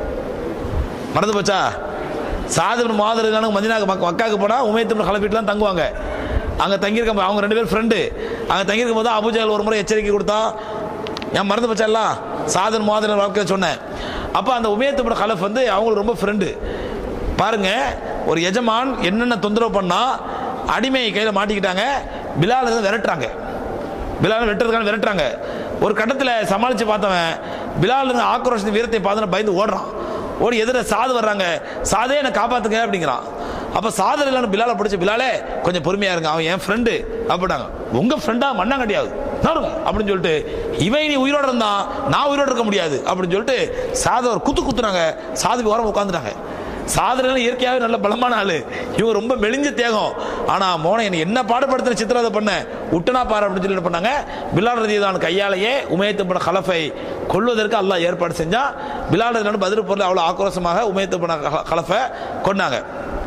மறந்து போச்சா சாதுபன் முகாத் ரதி மதினா மக்காவுக்கு போனா உமையத்து இப்னு கலஃப் வீட்டுல தங்குவாங்க அங்க தங்கியிருக்க அவங்க ரெண்டு பேரும் ஃப்ரெண்டு அங்க தங்கியிருக்கும் போது அபுஜால் ஒரு முறை எச்சரிக்கை கொடுத்தான் ஏன் மறந்து போச்சா சாதன் மாதிரி வாழ்க்கையில் சொன்னேன் அப்போ அந்த உமேத்து கலஃப் வந்து அவங்களுக்கு ரொம்ப ஃப்ரெண்டு பாருங்க ஒரு எஜமான் என்னென்ன தொந்தரவு பண்ணா அடிமை கையில் மாட்டிக்கிட்டாங்க பிலால் வந்து விரட்டுறாங்க பிலால் வெட்டுறதுக்கான விரட்டுறாங்க ஒரு கட்டத்தில் சமாளித்து பார்த்தவன் பிலால் இருந்த ஆக்ரோஷத்தின் வீரத்தை பார்த்து பயந்து ஓடுறான் ஓடி எதிர சாது வர்றாங்க சாதே என்னை காப்பாத்துங்க அப்படிங்கிறான் அப்ப சாதர் இல்லைன்னு பிலால பிடிச்ச பிலாலே கொஞ்சம் பொறுமையா இருங்க அவன் என் ஃப்ரெண்டு அப்படின்னாங்க உங்க ஃப்ரெண்டா மண்ணா கிடையாது நானுங்க அப்படின்னு சொல்லிட்டு இவன் நீ உயிரோட இருந்தான் நான் உயிரோட இருக்க முடியாது அப்படின்னு சொல்லிட்டு சாத ஒரு குத்து குத்துனாங்க சாதுக்கு ஓரம் உட்காந்துட்டாங்க சாதனை இயற்கையாகவே நல்ல பலமான ஆளு இவங்க ரொம்ப மெலிஞ்ச தேகம் ஆனா மோன என்ன என்ன பாடுபடுத்தின சித்திரவதை பண்ண விட்டனா பாரு அப்படின்னு சொல்லி என்ன பண்ணாங்க பிலால் ரதிதான் கையாலேயே உமயத்து பண்ண கலஃபை கொள்வதற்கு அல்லாஹ் ஏற்பாடு செஞ்சா பிலால் ரதிதான் பதில் பொருள் அவ்வளவு ஆக்ரோஷமாக உமயத்து பண்ண கலஃபை கொண்டாங்க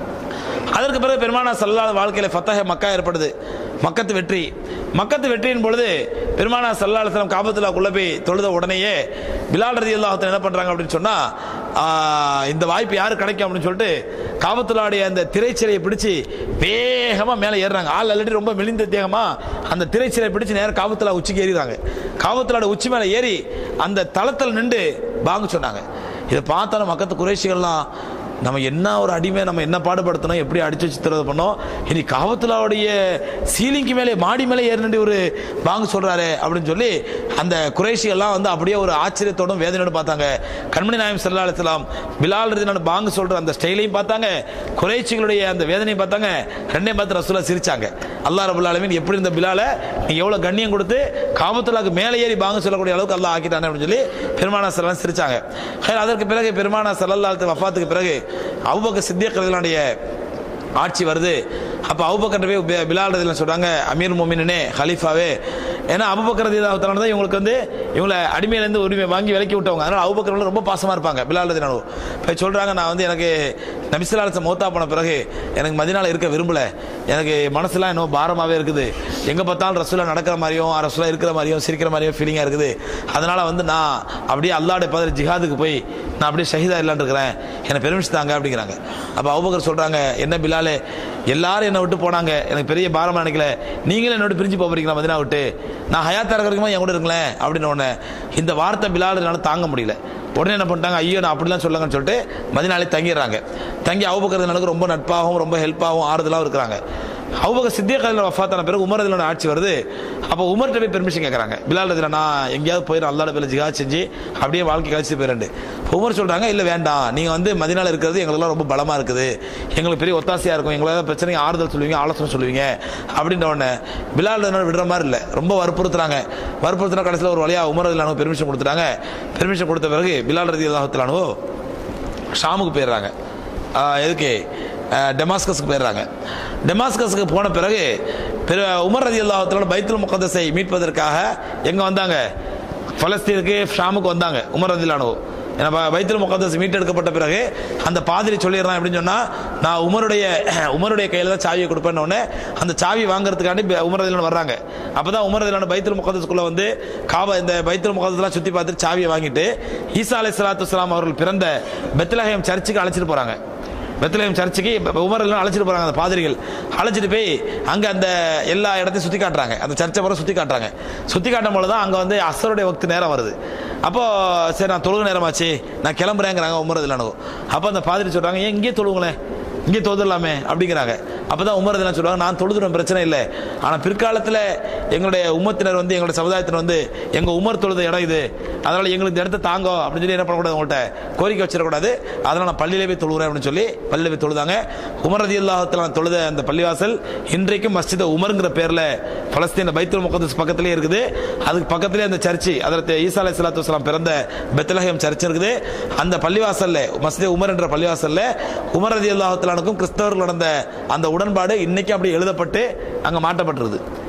அதற்கு பிறகு பெருமானா சல்லாத வாழ்க்கையில ஃபத்தஹ மக்கா ஏற்படுது மக்கத்து வெற்றி மக்கத்து வெற்றியின் பொழுது பெருமானா சல்லாஹம் காபத்துல்லாக்குள்ள போய் தொழுத உடனேயே பிலால் ரதி அல்லாஹத்தை என்ன பண்றாங்க அப்படின்னு சொன்னா ஆஹ், இந்த வாய்ப்பு யாரு கிடைக்கும் அப்படின்னு சொல்லிட்டு காபத்துல்லாவுடைய அந்த திரைச்சிலையை பிடிச்சு வேகமா மேலே ஏறுறாங்க ஆள் ஆல்ரெடி ரொம்ப மெலிந்த தேகமா அந்த திரைச்சிலை பிடிச்சு நேரம் காபத்துல்லா உச்சிக்கு ஏறிறாங்க காபத்துல்லாட உச்சி மேலே ஏறி அந்த தளத்தில் நின்று பாங்க சொன்னாங்க இதை பார்த்தாலும் மக்கத்து குறைசிகள்லாம் நம்ம என்ன ஒரு அடிமை நம்ம என்ன பாடுபடுத்தணும் எப்படி அடிச்சு சித்திரவதை பண்ணோம் இனி காவத்துலாவுடைய சீலிங்க்கு மேலே மாடி மேலே ஏறினு ஒரு பாங்கு சொல்றாரு அப்படின்னு சொல்லி அந்த குறைஷிகள்லாம் வந்து அப்படியே ஒரு ஆச்சரியத்தோடும் வேதனையோடு பார்த்தாங்க கண்மணி நாயம் சல்லா அலிஸ்லாம் பிலால் ரதினான பாங்கு சொல்ற அந்த ஸ்டைலையும் பார்த்தாங்க குறைச்சிகளுடைய அந்த வேதனையும் பார்த்தாங்க ரெண்டையும் பார்த்து ரசூலா சிரிச்சாங்க அல்லாஹ் ரபுல் ஆலமீன் எப்படி இந்த பிலால நீ எவ்வளவு கண்ணியம் கொடுத்து காபத்துலாக்கு மேலே ஏறி பாங்கு சொல்லக்கூடிய அளவுக்கு அல்லாஹ் ஆக்கிட்டானே அப்படின்னு சொல்லி பெருமானா சல்லாம் சிரிச்சாங்க ஹைர், அதற்கு பிறகு பெருமானா சல்லல்லா வஃபாத்துக்கு பிறகு அவுபக்க சித்தியக்கர்களுடைய ஆட்சி வருது அப்போ அவுபக்கர் போய் பி- பிலால் ரதிலாம் சொல்றாங்க அமீர் மோமினே ஹலீஃபாவே ஏன்னா அபுபக்கர் ரதிலாவத்தான தான் இவங்களுக்கு வந்து இவங்களை அடிமையிலேருந்து உரிமை வாங்கி விலக்கி விட்டவங்க அதனால அபுபக்கர் வந்து ரொம்ப பாசமா இருப்பாங்க பிலால் ரதிலானு போய் சொல்றாங்க நான் வந்து எனக்கு நபிசுலாலச மௌத்தா போன பிறகு எனக்கு மதினால இருக்க விரும்பல எனக்கு மனசுலாம் இன்னும் பாரமாவே இருக்குது எங்க பார்த்தாலும் ரசூலா நடக்கிற மாதிரியும் ரசூலா இருக்கிற மாதிரியும் சிரிக்கிற மாதிரியும் ஃபீலிங்கா இருக்குது அதனால வந்து நான் அப்படியே அல்லாடைய பதில் ஜிஹாதுக்கு போய் நான் அப்படியே ஷஹீதா இல்லான்னு இருக்கிறேன் என்னை பெருமிச்சு தாங்க அப்படிங்கிறாங்க அப்போ அபுபக்கர் சொல்றாங்க என்ன பிலாலே எல்லாரும் என்னை விட்டு போனாங்க எனக்கு பெரிய பாரமா நினைக்கல நீங்களும் என்னோட பிரிஞ்சு போறீங்களா மதினா விட்டு நான் ஹயாத்தா இருக்கிறதுக்குமா என் கூட இருங்களேன் அப்படின்னு உடனே இந்த வார்த்தை பிலால் என்னால தாங்க முடியல உடனே என்ன பண்ணிட்டாங்க ஐயோ நான் அப்படிலாம் சொல்லுங்கன்னு சொல்லிட்டு மதினாலே தங்கிடுறாங்க தங்கி அவுபக்கர் ரொம்ப நட்பாகவும் ரொம்ப ஹெல்ப்பாகவும் ஆறுதலாகவும் இருக்கிறாங்க அவுபக சித்திய கதையில் வஃபாத்தான பிறகு உமர் ரதிலோட ஆட்சி வருது அப்போ உமர்கிட்ட போய் பெர்மிஷன் கேட்குறாங்க பிலால் ரதில நான் எங்கேயாவது போயிடும் அல்லாட பேர் ஜிகா செஞ்சு அப்படியே வாழ்க்கை கழிச்சு போயிரண்டு உமர் சொல்றாங்க இல்லை வேண்டாம் நீங்கள் வந்து மதினால இருக்கிறது எங்களுக்குலாம் ரொம்ப பலமா இருக்குது எங்களுக்கு பெரிய ஒத்தாசையா இருக்கும் எங்களால் பிரச்சனைக்கு ஆறுதல் சொல்லுவீங்க ஆலோசனை சொல்லுவீங்க அப்படின்ற உடனே பிலால் ரதிலோட விடுற மாதிரி இல்லை ரொம்ப வற்புறுத்துறாங்க வற்புறுத்தினா கடைசியில் ஒரு வழியா உமர் ரதிலானு பெர்மிஷன் கொடுத்துட்டாங்க பெர்மிஷன் கொடுத்த பிறகு பிலால் ரதி அல்லாஹத்திலானோ ஷாமுக்கு போயிடுறாங்க ஆஹ் எதுக்கு ஆஹ் டெமாஸ்கஸுக்கு போயிடுறாங்க டெமாஸ்கஸுக்கு போன பிறகு பிற உமர் ரதி அல்லாஹத்தோட பைத்துல் முகதஸை மீட்பதற்காக எங்க வந்தாங்க பலஸ்தீனுக்கு ஷாமுக்கு வந்தாங்க உமர் ரதிலானோ ஏன்னா ப- பைத்துல் முகதஸ் மீட்டெடுக்கப்பட்ட பிறகு அந்த பாதிரி சொல்லிடுறான் அப்படின்னு சொன்னா நான் உமருடைய உமருடைய கையில தான் சாவியை கொடுப்பேன்னு உடனே அந்த சாவி வாங்குறதுக்காண்டி ப- உமர் ரதிலான வர்றாங்க அப்பதான் உமர் ரதிலான பைத்துல் முகதஸ்குள்ள வந்து காபா இந்த பைத்துல் முகதஸ்லாம் சுத்தி பார்த்துட்டு சாவியை வாங்கிட்டு ஈசா அலை சலாத்து அவர்கள் பிறந்த பெத்லஹேம் சர்ச்சுக்கு அழைச்சிட்டு போறாங்க பெத்லஹேம் சர்ச்சுக்கு இப்ப உமர் எல்லாம் அழைச்சிட்டு போறாங்க அந்த பாதிரிகள் அழைச்சிட்டு போய் அங்க அந்த எல்லா இடத்தையும் சுத்தி காட்டுறாங்க அந்த சர்ச்சை பூரா சுத்தி காட்டுறாங்க சுத்தி காட்டும் போது தான் அங்க வந்து அசருடைய வக்து நேரம் வருது அப்போ சரி நான் தொழுக நேரமாச்சு நான் கிளம்புறேங்கிறாங்க உமர் இதில் அப்போ அந்த பாதிரி சொல்றாங்க ஏன் இங்கே தொழுவுங்களேன் இங்கே தொழுதலாமே அப்படிங்கிறாங்க அப்பதான் உமர் இதெல்லாம் சொல்லுவாங்க நான் தொழுதுறேன் பிரச்சனை இல்லை ஆனா பிற்காலத்துல எங்களுடைய உம்மத்தினர் வந்து எங்களுடைய சமுதாயத்தினர் வந்து எங்க உமர் தொழுத இடம் இது அதனால எங்களுக்கு இந்த இடத்த தாங்கோ அப்படின்னு சொல்லி என்ன பண்ணக்கூடாது உங்கள்கிட்ட கோரிக்கை வச்சிடக்கூடாது அதனால நான் பள்ளியிலே போய் தொழுகிறேன் அப்படின்னு சொல்லி பள்ளியில போய் தொழுதாங்க உமர் ரதி அல்லாஹத்தில் தொழுத அந்த பள்ளிவாசல் இன்றைக்கும் மஸ்ஜித் உமருங்கிற பேர்ல பலஸ்தீன பைத்துல் முகதஸ் பக்கத்திலே இருக்குது அதுக்கு பக்கத்திலே அந்த சர்ச்சு அதற்கு ஈசா அலை சலாத்து வஸ்லாம் பிறந்த பெத்லஹேம் சர்ச் இருக்குது அந்த பள்ளிவாசல்ல மஸ்ஜித் உமர் என்ற பள்ளிவாசல்ல உமர் ரதி அல்லாஹத்திலானுக்கும் கிறிஸ்தவர்கள் நடந்த அந்த உடன்பாடு இன்னைக்கு அப்படி எழுதப்பட்டு அங்க மாட்டப்பட்டிருது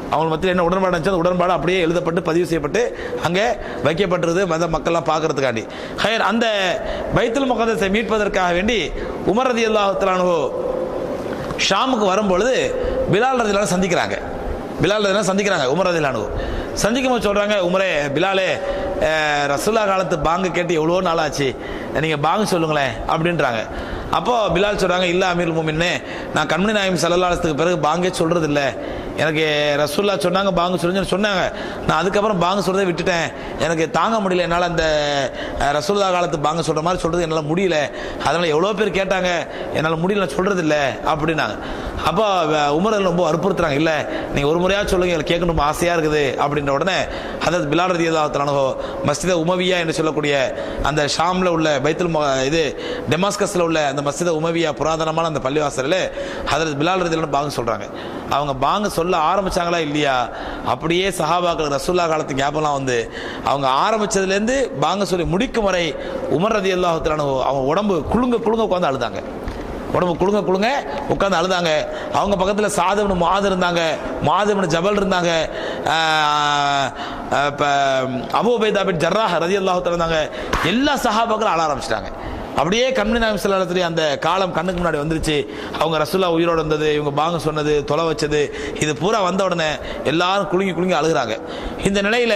அவங்க மத்தியில் என்ன உடன்பாடு இருந்துச்சு அந்த உடன்பாடு அப்படியே எழுதப்பட்டு பதிவு செய்யப்பட்டு அங்கே வைக்கப்பட்டிருது மத மக்கள்லாம் பார்க்கறதுக்காண்டி ஹயர் அந்த பைத்துல் முகதத்தை மீட்பதற்காக வேண்டி உமர் ரதி அல்லாஹுத்தலானோ ஷாமுக்கு வரும்பொழுது பிலால் ரதிலான சந்திக்கிறாங்க பிலால் ரதிலான சந்திக்கிறாங்க உமர் ரதிலானு சந்திக்கும் போது சொல்றாங்க உமரே பிலாலே அஹ், ரசூல்லா காலத்து பாங்கு கேட்டு எவ்வளோ நாள் ஆச்சு நீங்க பாங்கு சொல்லுங்களேன் அப்படின்றாங்க அப்போ பிலால் சொல்றாங்க இல்ல அமீர் முமின்னு நான் கண்மணி நாயம் சல்லல்லாஹத்துக்கு பிறகு பாங்கே சொல்றது இல்ல எனக்கு ரசூல்லா சொன்னாங்க பாங்கு சொல்லுங்கன்னு சொன்னாங்க நான் அதுக்கப்புறம் பாங்கு சொல்றதை விட்டுட்டேன் எனக்கு தாங்க முடியல என்னால் அந்த அஹ், ரசூல்லா காலத்து பாங்கு சொல்ற மாதிரி சொல்றது என்னால் முடியல அதனால எவ்வளோ பேர் கேட்டாங்க என்னால் முடியல நான் சொல்றது இல்ல அப்படின்னாங்க அப்போ அஹ், உமர் ரலியல்லாஹு ரொம்ப வற்புறுத்துறாங்க இல்ல நீங்க ஒரு முறையா சொல்லுங்க எனக்கு கேட்கணும் ரொம்ப ஆசையா இருக்குது அப்படின்ற உடனே அதாவது பிலால் ரதி அல்லாஹ் மஸ்ஜித உமவியா என்று சொல்லக்கூடிய அந்த ஷாம்ல உள்ள பைத்துல் மு- இது டெமாஸ்கஸ்ல உள்ள அந்த மஸ்ஜித உமவியா புராதனமான அந்த பள்ளிவாசலில் ஹதரத் பிலால் ரதி பாங்க சொல்றாங்க அவங்க பாங்க சொல்ல ஆரம்பிச்சாங்களா இல்லையா அப்படியே சஹாபாக்கள் ரசூல்லா காலத்து ஞாபகம் வந்து அவங்க ஆரம்பிச்சதுலேருந்து பாங்க சொல்லி முடிக்கும் வரை உமர் ரதி அல்லாஹத்திலான அவங்க உடம்பு குலுங்க குலுங்க உட்காந்து அழுதாங்க உடம்பு குலுங்க குலுங்க உட்காந்து அழுதாங்க அவங்க பக்கத்தில் சாதவனு மாது இருந்தாங்க மாதவனு ஜபல் இருந்தாங்க ஆஹ், ஆஹ், இப்ப அபு உபைதா பின் ஜர்ராஹ் ரதி அல்லாஹு இருந்தாங்க எல்லா சஹாபாக்களும் அழ ஆரம்பிச்சிட்டாங்க அப்படியே கண்மணி நாயம் செல்லாத்துல அந்த காலம் கண்ணுக்கு முன்னாடி வந்துருச்சு அவங்க ரசுல்லா உயிரோடு வந்தது இவங்க பாங்க சொன்னது தொலை வச்சது இது பூரா வந்த உடனே எல்லாரும் குலுங்கி குலுங்கி அழுகுறாங்க இந்த நிலையில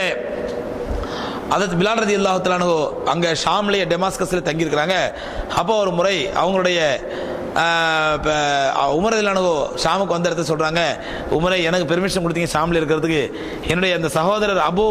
அதற்கு பிலால் ரதி அல்லாஹுத்தலானு அங்கே ஷாம்லேயே டெமாஸ்கஸில் தங்கியிருக்கிறாங்க அப்போ ஒரு முறை அவங்களுடைய ஆஹ், இப்ப, அஹ், உமர் ரதிலானு ஷாமுக்கு வந்த இடத்துல சொல்கிறாங்க உமரை எனக்கு பெர்மிஷன் கொடுத்தீங்க ஷாமில் இருக்கிறதுக்கு என்னுடைய அந்த சகோதரர் அபு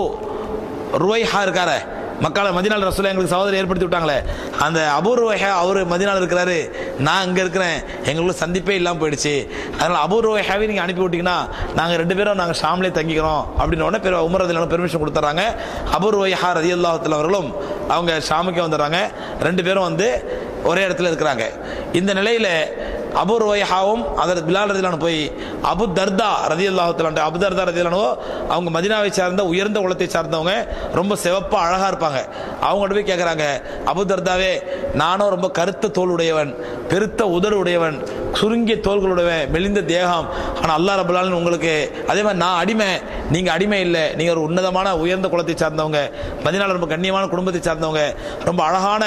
ருவைஹா இருக்கார மக்களை மதினால் ரசூலா எங்களுக்கு சகோதரர் ஏற்படுத்தி விட்டாங்களே அந்த அபூர்வஹா அவர் மதினால் இருக்கிறாரு நான் இங்கே இருக்கிறேன் எங்களுக்குள்ள சந்திப்பே இல்லாமல் போயிடுச்சு அதனால் அபூர்வஹாவே நீங்கள் அனுப்பி விட்டீங்கன்னா நாங்கள் ரெண்டு பேரும் நாங்கள் ஷாம்லே தங்கிக்கிறோம் அப்படின்னு உடனே பெரு உமர் அதில் பெர்மிஷன் கொடுத்துட்றாங்க அபூர்வஹா ரதி அல்லாஹத்தில் அவர்களும் அவங்க ஷாமுக்கே வந்துடுறாங்க ரெண்டு பேரும் வந்து ஒரே இடத்துல இருக்கிறாங்க இந்த நிலையில அபு ருவைஹாவும் அதற்கு பிலால் ரதிலான போய் அபு தர்தா ரதி அல்லாஹுத்தலான் அபு தர்தா ரதிலானோ அவங்க மதினாவை சார்ந்த உயர்ந்த குலத்தை சார்ந்தவங்க ரொம்ப சிவப்பா அழகா இருப்பாங்க அவங்கள்ட்ட போய் கேட்குறாங்க அபு தர்தாவே நானும் ரொம்ப கருத்த தோல் உடையவன் பெருத்த உதடு உடையவன் சுருங்கிய தோள்களுடையவன் மெலிந்த தேகம் ஆனால் அல்லாஹ் ரபுல்லாலும் உங்களுக்கு அதே மாதிரி நான் அடிமை நீங்க அடிமை இல்லை நீங்க ஒரு உன்னதமான உயர்ந்த குலத்தை சார்ந்தவங்க மதினால ரொம்ப கண்ணியமான குடும்பத்தை சார்ந்தவங்க ரொம்ப அழகான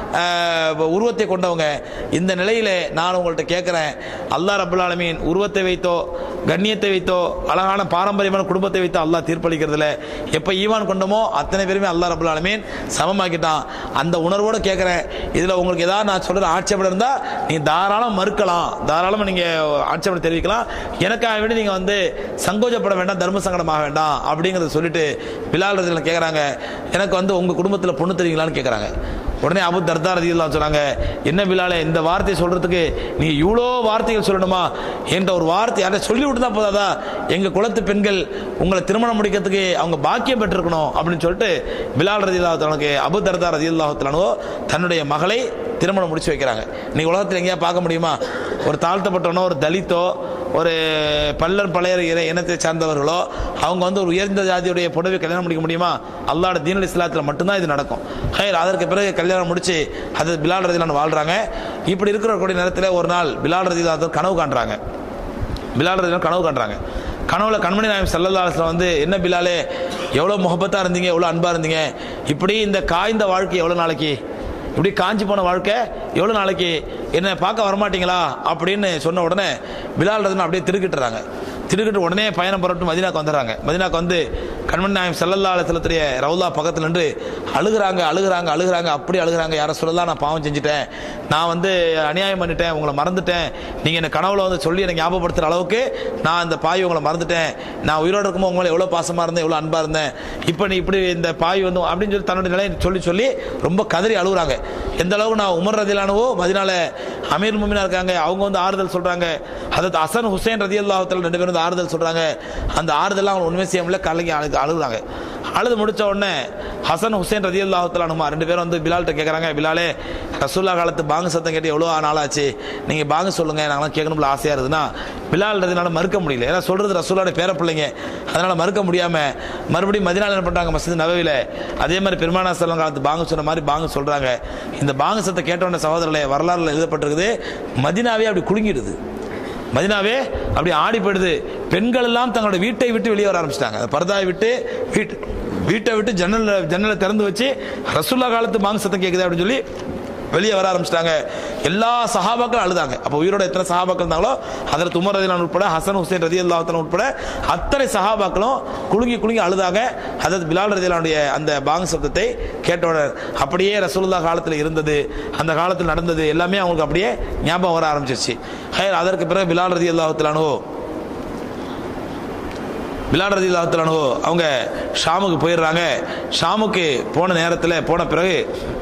ஆஹ், உருவத்தை கொண்டவங்க இந்த நிலையில நான் உங்கள்கிட்ட கேட்கிறேன் அல்லாஹ் ரபுல் ஆலமீன் உருவத்தை வைத்தோ கண்ணியத்தை வைத்தோ அழகான பாரம்பரியமான குடும்பத்தை வைத்தோ அல்லாஹ் தீர்ப்பளிக்கிறதுல எப்ப ஈமான் கொண்டோமோ அத்தனை பேருமே அல்லாஹ் ரபுல் ஆலமீன் சமமாக்கிட்டான் அந்த உணர்வோட கேட்கிறேன் இதுல உங்களுக்கு ஏதாவது நான் சொல்ற ஆட்சேபம் இருந்தா நீங்க தாராளம் மறுக்கலாம் தாராளமா நீங்க ஆட்சேபம் தெரிவிக்கலாம் எனக்காக வேண்டி நீங்க வந்து சங்கோஜப்பட வேண்டாம் தர்ம சங்கடமாக வேண்டாம் அப்படிங்கறத சொல்லிட்டு பிலால் ரதியில் கேட்குறாங்க எனக்கு வந்து உங்க குடும்பத்தில் பொண்ணு தெரியுங்களான்னு கேட்குறாங்க உடனே அபு தர்தா ரதியெல்லாம் சொன்னாங்க என்ன பிலாலே இந்த வார்த்தையை சொல்றதுக்கு நீங்க இவ்வளோ வார்த்தைகள் சொல்லணுமா என்ற ஒரு வார்த்தை அதை சொல்லி விட்டு தான் போதாதா எங்க குலத்து பெண்கள் உங்களை திருமணம் முடிக்கிறதுக்கு அவங்க பாக்கியம் பெற்றிருக்கணும் அப்படின்னு சொல்லிட்டு பிலால் ரதியல்லாஹு அபு தர்தா ரதியல்லாஹு தன்னுடைய மகளை திருமணம் முடிச்சு வைக்கிறாங்க நீங்க உலகத்தில் எங்கேயா பார்க்க முடியுமா ஒரு தாழ்த்தப்பட்டவனோ ஒரு தலித்தோ ஒரு பல்லர் பழையர் இன- இனத்தை சார்ந்தவர்களோ அவங்க வந்து ஒரு உயர்ந்த ஜாதியுடைய புடவை கல்யாணம் முடிக்க முடியுமா அல்லாஹ்ட தீனல் இஸ்லாத்தில் மட்டும்தான் இது நடக்கும் ஹைர் அதற்கு பிறகு கல்யாணம் முடிச்சு அது பிலால் ரதிலான் வாழ்றாங்க இப்படி இருக்கிற கூடிய நேரத்தில் ஒரு நாள் பிலால் ரதிலான் கனவு காண்றாங்க பிலால் ரதிலான் கனவு காண்றாங்க கனவுல கண்மணி நாயம் சல்லல்லா அலிஸ்லாம் வந்து என்ன பிலாலே எவ்வளோ முகப்பத்தா இருந்தீங்க எவ்வளோ அன்பா இருந்தீங்க இப்படி இந்த காய்ந்த வாழ்க்கை எவ்வளோ நாளைக்கு இப்படி காஞ்சி போன வாழ்க்கை எவ்வளோ நாளைக்கு என்ன பார்க்க வரமாட்டீங்களா அப்படின்னு சொன்ன உடனே பிலால் ரதிலான் அப்படியே திருக்கிட்டுறாங்க திருக்கிட்டு உடனே பயணம் புறப்பட்டு மதினாக்கு வந்துடுறாங்க மதினாக்கு வந்து கண்மணி நாயம் சல்லல்லா அலிஸ்லத்துடைய ரவுலா பக்கத்துல நின்று அழுகுறாங்க அழுகுறாங்க அழுகுறாங்க அப்படி அழுகுறாங்க யாரை சொல்லலாம் நான் பாவம் செஞ்சுட்டேன் நான் வந்து அநியாயம் பண்ணிட்டேன் உங்களை மறந்துட்டேன் நீங்க என்ன கனவுல வந்து சொல்லி எனக்கு ஞாபகப்படுத்துற அளவுக்கு நான் இந்த பாய் உங்களை மறந்துட்டேன் நான் உயிரோடு இருக்கும்போது உங்களை எவ்வளவு பாசமா இருந்தேன் எவ்வளவு அன்பா இருந்தேன் இப்போ நீ இப்படி இந்த பாய் வந்து அப்படின்னு சொல்லி தன்னுடைய நிலையை சொல்லி சொல்லி ரொம்ப கதறி அழுகுறாங்க எந்த அளவுக்கு நான் உமர் ரதிலானவோ மதினால அமீர் முமினா இருக்காங்க அவங்க வந்து ஆறுதல் சொல்றாங்க அதாவது அசன் ஹுசைன் ரதி அல்லாஹத்தில் ரெண்டு பேரும் வந்து ஆறுதல் சொல்றாங்க அந்த ஆறுதல்லாம் அவங்க உண்மை செய்யாமல கலங்கி அழு அழுகுறாங்க அழுது முடிச்ச உடனே ஹசன் ஹுசைன் ரதி அல்லாஹத்தில் ரெண்டு பேரும் வந்து பிலால்கிட்ட கேட்குறாங்க பிலாலே ரசூல்லா காலத்து பாங்கு சத்தம் கேட்டு எவ்வளோ நாளாச்சு நீங்கள் பாங்கு சொல்லுங்க நாங்களாம் கேட்கணும்ல ஆசையாக இருக்குதுன்னா பிலால் ரதினால மறுக்க முடியல ஏன்னா சொல்றது ரசூலோட பேர பிள்ளைங்க அதனால மறுக்க முடியாம மறுபடியும் மதினால என்ன பண்றாங்க மஸ்ஜித் நபவில அதே மாதிரி பெருமானா செல்லம் காலத்து பாங்கு சொன்ன மாதிரி பாங்கு சொல்றாங்க இந்த பாங்கு சத்தை கேட்டவன சகோதரர்களே வரலாறுல எழுதப்பட்டிருக்குது மதினாவே அப்படி குலுங்கிடுது மதினாவே அப்படி ஆடி போயிடுது பெண்கள் எல்லாம் தங்களுடைய வீட்டை விட்டு வெளியே வர ஆரம்பிச்சிட்டாங்க பரதாயை விட்டு வீட்டு வீட்டை விட்டு ஜன்னல் ஜன்னலை திறந்து வச்சு ரசுல்லா காலத்து மாங்க சத்தம் கேட்குது அப்படின்னு சொல்லி வெளியே வர ஆரம்பிச்சிட்டாங்க எல்லா சஹாபாக்களும் அழுதாங்க அப்போ உயிரோட எத்தனை சஹாபாக்கள் இருந்தாங்களோ அதில் உமர் ரதிலான் உட்பட ஹசன் ஹுசைன் ரதி அல்லாத்தன் உட்பட அத்தனை சஹாபாக்களும் குலுங்கி குலுங்கி அழுதாக அதாவது பிலால் ரதிலானுடைய அந்த பாங் சப்தத்தை கேட்டவுடன் அப்படியே ரசூலுல்லா காலத்தில் இருந்தது அந்த காலத்தில் நடந்தது எல்லாமே அவங்களுக்கு அப்படியே ஞாபகம் வர ஆரம்பிச்சிருச்சு ஹைர் அதற்கு பிறகு பிலால் ரதி அல்லாஹத்திலானோ பிலால் ரதி அல்லாஹத்திலானோ அவங்க ஷாமுக்கு போயிடுறாங்க ஷாமுக்கு போன நேரத்தில் போன பிறகு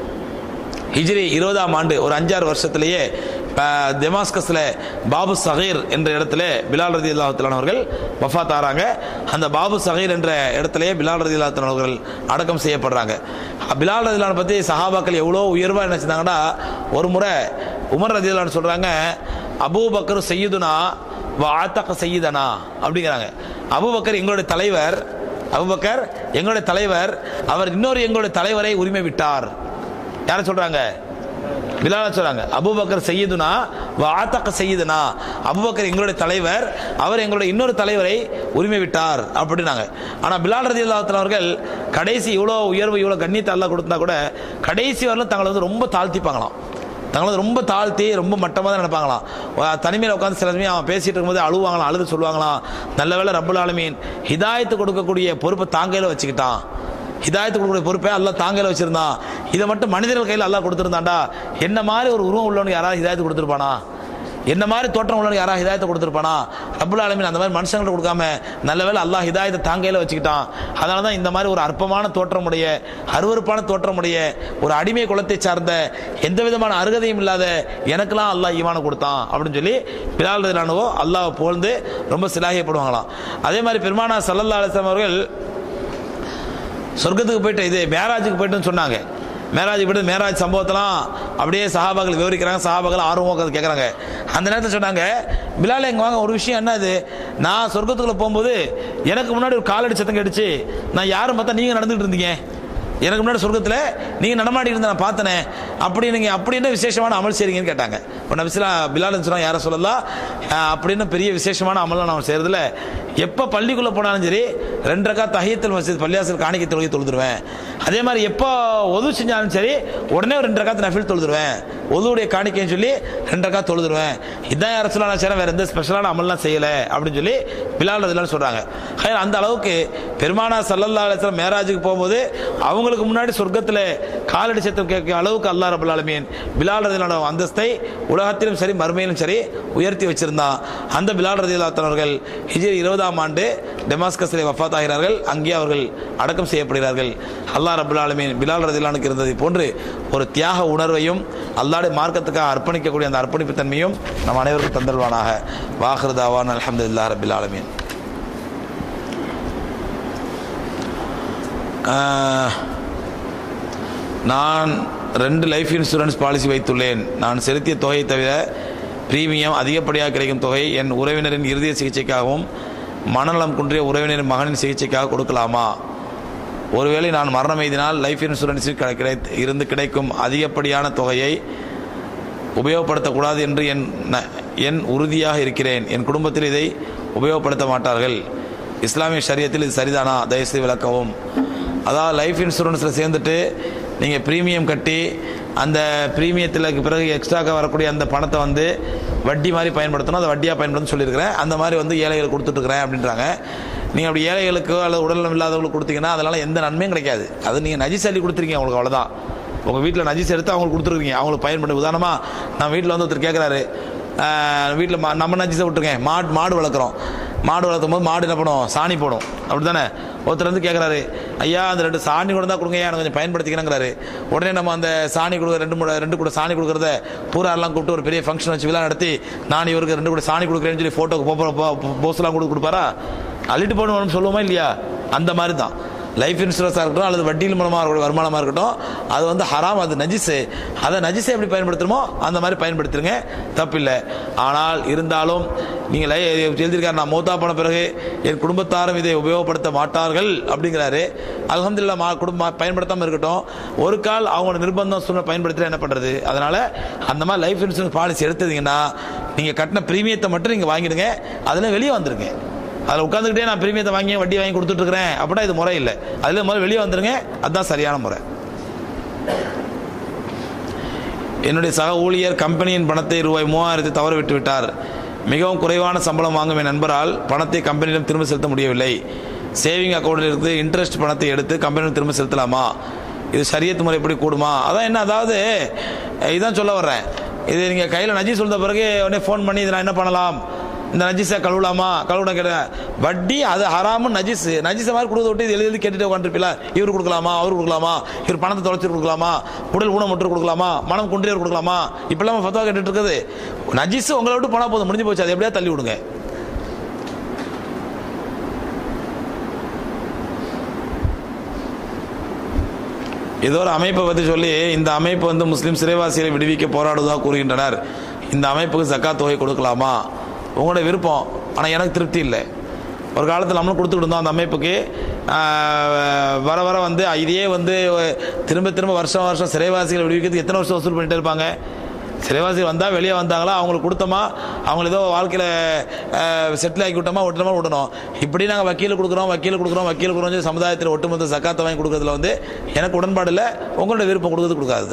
ஹிஜ்ரி இருபதாம் ஆண்டு ஒரு அஞ்சாறு வருஷத்திலேயே அஹ், தெமாஸ்கஸ்ல பாபு சகீர் என்ற இடத்துல பிலால் ரதி அவர்கள் வஃபாத் ஆறாங்க அந்த பாபு சகீர் என்ற இடத்துலயே பிலால் ரதி அவர்கள் அடக்கம் செய்யப்படுறாங்க பிலால் ரதி பத்தி சஹாபாக்கள் எவ்வளோ உயர்வா என்ன செஞ்சாங்கன்னா ஒரு முறை உமர் ரதி சொல்றாங்க அபூபக்கர் செய்யுதுனா ஆத்தக்க செய்யுதனா அப்படிங்கிறாங்க அபூபக்கர் எங்களுடைய தலைவர் அபூபக்கர் எங்களுடைய தலைவர் அவர் இன்னொரு எங்களுடைய தலைவரை உரிமை விட்டார் யார சொல்றாங்க பிலால சொல்றாங்க அபூபக்கர் செய்யுதுனா ஆத்தக்க செய்யுதுனா அபூபக்கர் எங்களுடைய தலைவர் அவர் எங்களுடைய இன்னொரு தலைவரை உரிமை விட்டார் அப்படின்னாங்க ஆனா பிலால் ரதி அவர்கள் கடைசி இவ்வளோ உயர்வு இவ்வளோ கண்ணியத்தை அல்லாஹ் கொடுத்தா கூட கடைசி வரலும் தங்களை வந்து ரொம்ப தாழ்த்திப்பாங்களாம் தங்களை வந்து ரொம்ப தாழ்த்தி ரொம்ப மட்டமாக தான் நினைப்பாங்களாம் தனிமையில் உட்காந்து சில சமயம் அவன் பேசிட்டு இருக்கும்போது அழுவாங்களாம் அழுது சொல்லுவாங்களாம் நல்ல வேளை ரப்புல் ஆலமீன் ஹிதாயத்து கொடுக்கக்கூடிய பொறுப்பை தாங்கையில் வச்சுக்கிட்டான் ஹிதாயத்து கொடுக்கக்கூடிய பொறுப்பை அல்லாஹ் தாங்கையில் வச்சிருந்தான் இதை மட்டும் மனிதர்கள் கையில் அல்லாஹ் கொடுத்துருந்தாண்டா என்ன மாதிரி ஒரு உருவம் உள்ளவனுக்கு யாராவது ஹிதாயத்து கொடுத்துருப்பானா என்ன மாதிரி தோற்றம் உள்ளவனுக்கு யாராவது ஹிதாயத்தை கொடுத்துருப்பானா ரப்புல் ஆலமீன் அந்த மாதிரி மனுஷங்களை கொடுக்காம நல்ல வேளை அல்லாஹ் ஹிதாயத்தை தாங்கையில் வச்சுக்கிட்டான் அதனால தான் இந்த மாதிரி ஒரு அற்பமான தோற்றமுடைய அருவருப்பான தோற்றமுடைய ஒரு அடிமை குலத்தை சார்ந்த எந்த விதமான அருகதையும் இல்லாத எனக்கெல்லாம் அல்லாஹ் ஈவானை கொடுத்தான் அப்படின்னு சொல்லி பிலால் ரதிலானுவோ அல்லாஹ் புகழ்ந்து ரொம்ப சிலாகியப்படுவாங்களாம் அதே மாதிரி பெருமானா சல்லல்லா அலிஸ்லாம் அவர்கள் சொர்க்கத்துக்கு போயிட்டு இது மேராஜுக்கு போயிட்டுன்னு சொன்னாங்க மேராஜ் போயிட்டு மேராஜ் சம்பவத்தெல்லாம் அப்படியே சஹாபாக்கள் விவரிக்கிறாங்க சஹாபாக்கள் ஆர்வமாக உட்காந்து கேட்குறாங்க அந்த நேரத்தில் சொன்னாங்க பிலால் எங்க வாங்க ஒரு விஷயம் என்ன இது நான் சொர்க்கத்துக்குள்ள போகும்போது எனக்கு முன்னாடி ஒரு காலடி சத்தம் கேட்டுச்சு நான் யாரும் பார்த்தா நீங்கள் நடந்துகிட்டு இருந்தீங்க எனக்கு முன்னாடி சொர்க்கத்தில் நீங்கள் நடமாடி இருந்த நான் பார்த்தனே அப்படி நீங்கள் அப்படி என்ன விசேஷமான அமல் செய்றீங்கன்னு கேட்டாங்க இப்போ நபிஸ்லா பிலால் சொன்னா யாரை சொல்லலாம் அஹ் அப்படின்னு பெரிய விசேஷமான அமலாம் நம்ம செய்யறதில்ல எப்போ பள்ளிக்குள்ளே போனாலும் சரி ரெண்டு ரக்கா தஹியத்தில் மஸ்ஜித் பள்ளியாசல் காணிக்கை தொழுகை தொழுதுருவேன் அதே மாதிரி எப்போ ஒது செஞ்சாலும் சரி உடனே ஒரு ரெண்டு ரக்காத்து நஃபில் தொழுதுருவேன் ஒதுவுடைய காணிக்கைன்னு சொல்லி ரெண்டு ரக்கா தொழுதுருவேன் இதான் யாரை சொல்லலாம் சரி வேற எந்த ஸ்பெஷலான அமல்லாம் செய்யலை அப்படின்னு சொல்லி பிலால் ரதிலான்னு சொல்கிறாங்க ஹைர் அந்த அளவுக்கு பெருமானா சல்லல்லா அலிஸ்லாம் மேராஜுக்கு போகும்போது அவங்களுக்கு முன்னாடி சொர்க்கத்தில் காலடி சத்தம் கேட்க அளவுக்கு அல்லாஹ் ரபுல் ஆலமீன் பிலால் ரதிலான அந்தஸ்தை உலகத்திலும் சரி மறுமையிலும் சரி உயர்த்தி வச்சிருந்தான் அந்த பிலால் ரதிலாத்தன் அவர்கள் ஹிஜ்ரி இருபதாம் ஆண்டு டெமாஸ்கஸிலே வஃபாத் ஆகிறார்கள் அங்கே அவர்கள் அடக்கம் செய்யப்படுகிறார்கள் அல்லாஹ் ரபுல் ஆலமீன் பிலால் ரதிலானுக்கு இருந்ததை போன்று ஒரு தியாக உணர்வையும் அல்லாடைய மார்க்கத்துக்காக அர்ப்பணிக்கக்கூடிய அந்த அர்ப்பணிப்பு தன்மையும் நம் அனைவருக்கும் தந்தல்வானாக வாஹிருதாவான் அலமதுல்லா ரபில் ஆலமீன் ஆஹ், நான் ரெண்டு லைஃப் இன்சூரன்ஸ் பாலிசி வைத்துள்ளேன் நான் செலுத்திய தொகையை தவிர பிரீமியம் அதிகப்படியாக கிடைக்கும் தொகை என் உறவினரின் இறுதிய சிகிச்சைக்காகவும் மனநலம் குன்றிய உறவினரின் மகனின் சிகிச்சைக்காக கொடுக்கலாமா ஒருவேளை நான் மரணம் எய்தினால் லைஃப் இன்சூரன்ஸில் கிடை- கிடை- இருந்து கிடைக்கும் அதிகப்படியான தொகையை உபயோகப்படுத்தக்கூடாது என்று என் ந- என் உறுதியாக இருக்கிறேன் என் குடும்பத்தில் இதை உபயோகப்படுத்த மாட்டார்கள் இஸ்லாமிய ஷரியத்தில் இது சரிதானா தயவுசெய்து விளக்கவும் அதாவது லைஃப் இன்சூரன்ஸில் சேர்ந்துட்டு நீங்கள் ப்ரீமியம் கட்டி அந்த ப்ரீமியத்தில் பிறகு எக்ஸ்ட்ராக்காக வரக்கூடிய அந்த பணத்தை வந்து வட்டி மாதிரி பயன்படுத்தணும் அதை வட்டியாக பயன்படுத்தணும்னு சொல்லியிருக்கிறேன் அந்த மாதிரி வந்து ஏழைகளுக்கு கொடுத்துட்ருக்கிறேன் அப்படின்றாங்க நீங்கள் அப்படி ஏழைகளுக்கோ அல்லது உடல்நலம் இல்லாதவங்களுக்கு கொடுத்தீங்கன்னா அதனால் எந்த நன்மையும் கிடைக்காது அது நீங்கள் நஜிஸ் அள்ளி கொடுத்துருக்கீங்க அவங்களுக்கு அவ்வளோதான் உங்கள் வீட்டில் நஜீஸ் எடுத்து அவங்களுக்கு கொடுத்துருக்கீங்க அவங்களுக்கு பயன்படுது உதாரணமாக நான் வீட்டில் வந்து ஒருத்தர் கேட்குறாரு வீட்டில் மா நம்ம நஜீஸை விட்டுருங்க மாடு மாடு வளர்க்குறோம் மாடு வளர்க்கும் போது மாடு என்ன பண்ணும் சாணி போடும் அப்படி தானே ஒருத்தர் வந்து கேட்குறாரு ஐயா அந்த ரெண்டு சாணி கூட தான் கொடுங்க எனக்கு கொஞ்சம் பயன்படுத்திக்கிறேங்கிறாரு உடனே நம்ம அந்த சாணி கொடுக்குற ரெண்டு மூணு ரெண்டு கூட சாணி கொடுக்குறத பூரா எல்லாம் கூப்பிட்டு ஒரு பெரிய ஃபங்க்ஷன் வச்சு விழா நடத்தி நான் இவருக்கு ரெண்டு கூட சாணி கொடுக்குறேன்னு சொல்லி ஃபோட்டோக்கு போஸ்லாம் கொடுத்து கொடுப்பாரா அள்ளிட்டு போகணும்னு சொல்லுவோமா இல்லையா அந்த மாதிரி தான் லைஃப் இன்சூரன்ஸாக இருக்கட்டும் அல்லது வட்டியில் மூலமாக இருக்கக்கூடிய வருமானமாக இருக்கட்டும் அது வந்து ஹராம் அது நஜிஸு அதை நஜிஸை எப்படி பயன்படுத்தணுமோ அந்த மாதிரி பயன்படுத்துருங்க தப்பில்லை ஆனால் இருந்தாலும் நீங்கள் லை- எழுதியிருக்காரு நான் மௌத்தா போன பிறகு என் குடும்பத்தாரும் இதை உபயோகப்படுத்த மாட்டார்கள் அப்படிங்கிறாரு அல்ஹம்துலில்லாஹ் மா குடும்பம் பயன்படுத்தாமல் இருக்கட்டும் ஒரு கால் அவங்களோட நிர்பந்தம் சூழ்நிலை பயன்படுத்தினா என்ன பண்ணுறது அதனால் அந்த மாதிரி லைஃப் இன்சூரன்ஸ் பாலிசி எடுத்தீங்கன்னா நீங்கள் கட்டின ப்ரீமியத்தை மட்டும் நீங்கள் வாங்கிடுங்க அதில் வெளியே வந்துருங்க அதில் உட்காந்துக்கிட்டே நான் பிரீமியத்தை வாங்கி வட்டி வாங்கி கொடுத்துட்டு இருக்கிறேன் அப்படின்னா இது முறை இல்லை அதில் முதல்ல வெளியே வந்துருங்க அதுதான் சரியான முறை என்னுடைய சக ஊழியர் கம்பெனியின் பணத்தை ரூபாய் மூவாயிரத்தை தவற விட்டு விட்டார் மிகவும் குறைவான சம்பளம் வாங்கும் என் நண்பரால் பணத்தை கம்பெனியிடம் திரும்ப செலுத்த முடியவில்லை சேவிங் அக்கௌண்ட்டில் இருந்து இன்ட்ரெஸ்ட் பணத்தை எடுத்து கம்பெனியில் திரும்ப செலுத்தலாமா இது சரியத்து முறைப்படி கூடுமா அதான் என்ன அதாவது இதான் சொல்ல வர்றேன் இது நீங்கள் கையில் நஜீஸ் சொல்ந்த பிறகு உடனே ஃபோன் பண்ணி இதை நான் என்ன பண்ணலாம் இந்த நஜீஸை கழுவலாமா கழுவுன கேட்டேன் வட்டி அது ஹராமு நஜீஸ் நஜீஸை மாதிரி கொடுத்து விட்டு இது எழுதி எழுதி கேட்டுட்டு உட்காந்துருப்பீங்களா இவர் கொடுக்கலாமா அவர் கொடுக்கலாமா இவர் பணத்தை தொலைச்சிட்டு கொடுக்கலாமா உடல் ஊனமுற்று கொடுக்கலாமா மனம் குன்றியவர் கொடுக்கலாமா இப்பெல்லாம் ஃபத்வா கேட்டுட்டு இருக்குது நஜீஸ் உங்களை விட்டு போனால் போதும் முடிஞ்சு போச்சு அதை எப்படியா தள்ளி விடுங்க ஏதோ ஒரு அமைப்பை பற்றி சொல்லி இந்த அமைப்பு வந்து முஸ்லீம் சிறைவாசிகளை விடுவிக்க போராடுவதாக கூறுகின்றனர் இந்த அமைப்புக்கு ஜக்காத் தொகை கொடுக்கலாமா உங்களோட விருப்பம் ஆனால் எனக்கு திருப்தி இல்லை ஒரு காலத்தில் நம்மளும் கொடுத்துக்கிட்டு இருந்தோம் அந்த அமைப்புக்கு ஆஹ், வர வர வந்து இதையே வந்து திரும்ப திரும்ப வருஷம் வருஷம் சிறைவாசிகளை விடுவிக்கிறதுக்கு எத்தனை வருஷம் வசூல் பண்ணிட்டே இருப்பாங்க சிறைவாசிகள் வந்தால் வெளியே வந்தாங்களா அவங்களுக்கு கொடுத்தோமா அவங்க ஏதோ வாழ்க்கையில் செட்டில் ஆக்கி விட்டோமா ஒட்டுமா விடணும் இப்படி நாங்கள் வக்கீல் கொடுக்குறோம் வக்கீல் கொடுக்குறோம் வக்கீல் கொடுக்குறோம் சொல்லி சமுதாயத்தில் ஒட்டுமொத்த சக்காத்தை வாங்கி கொடுக்கறதுல வந்து எனக்கு உடன்பாடு இல்லை உங்களோட விருப்பம் கொடுக்கறது கொடுக்காது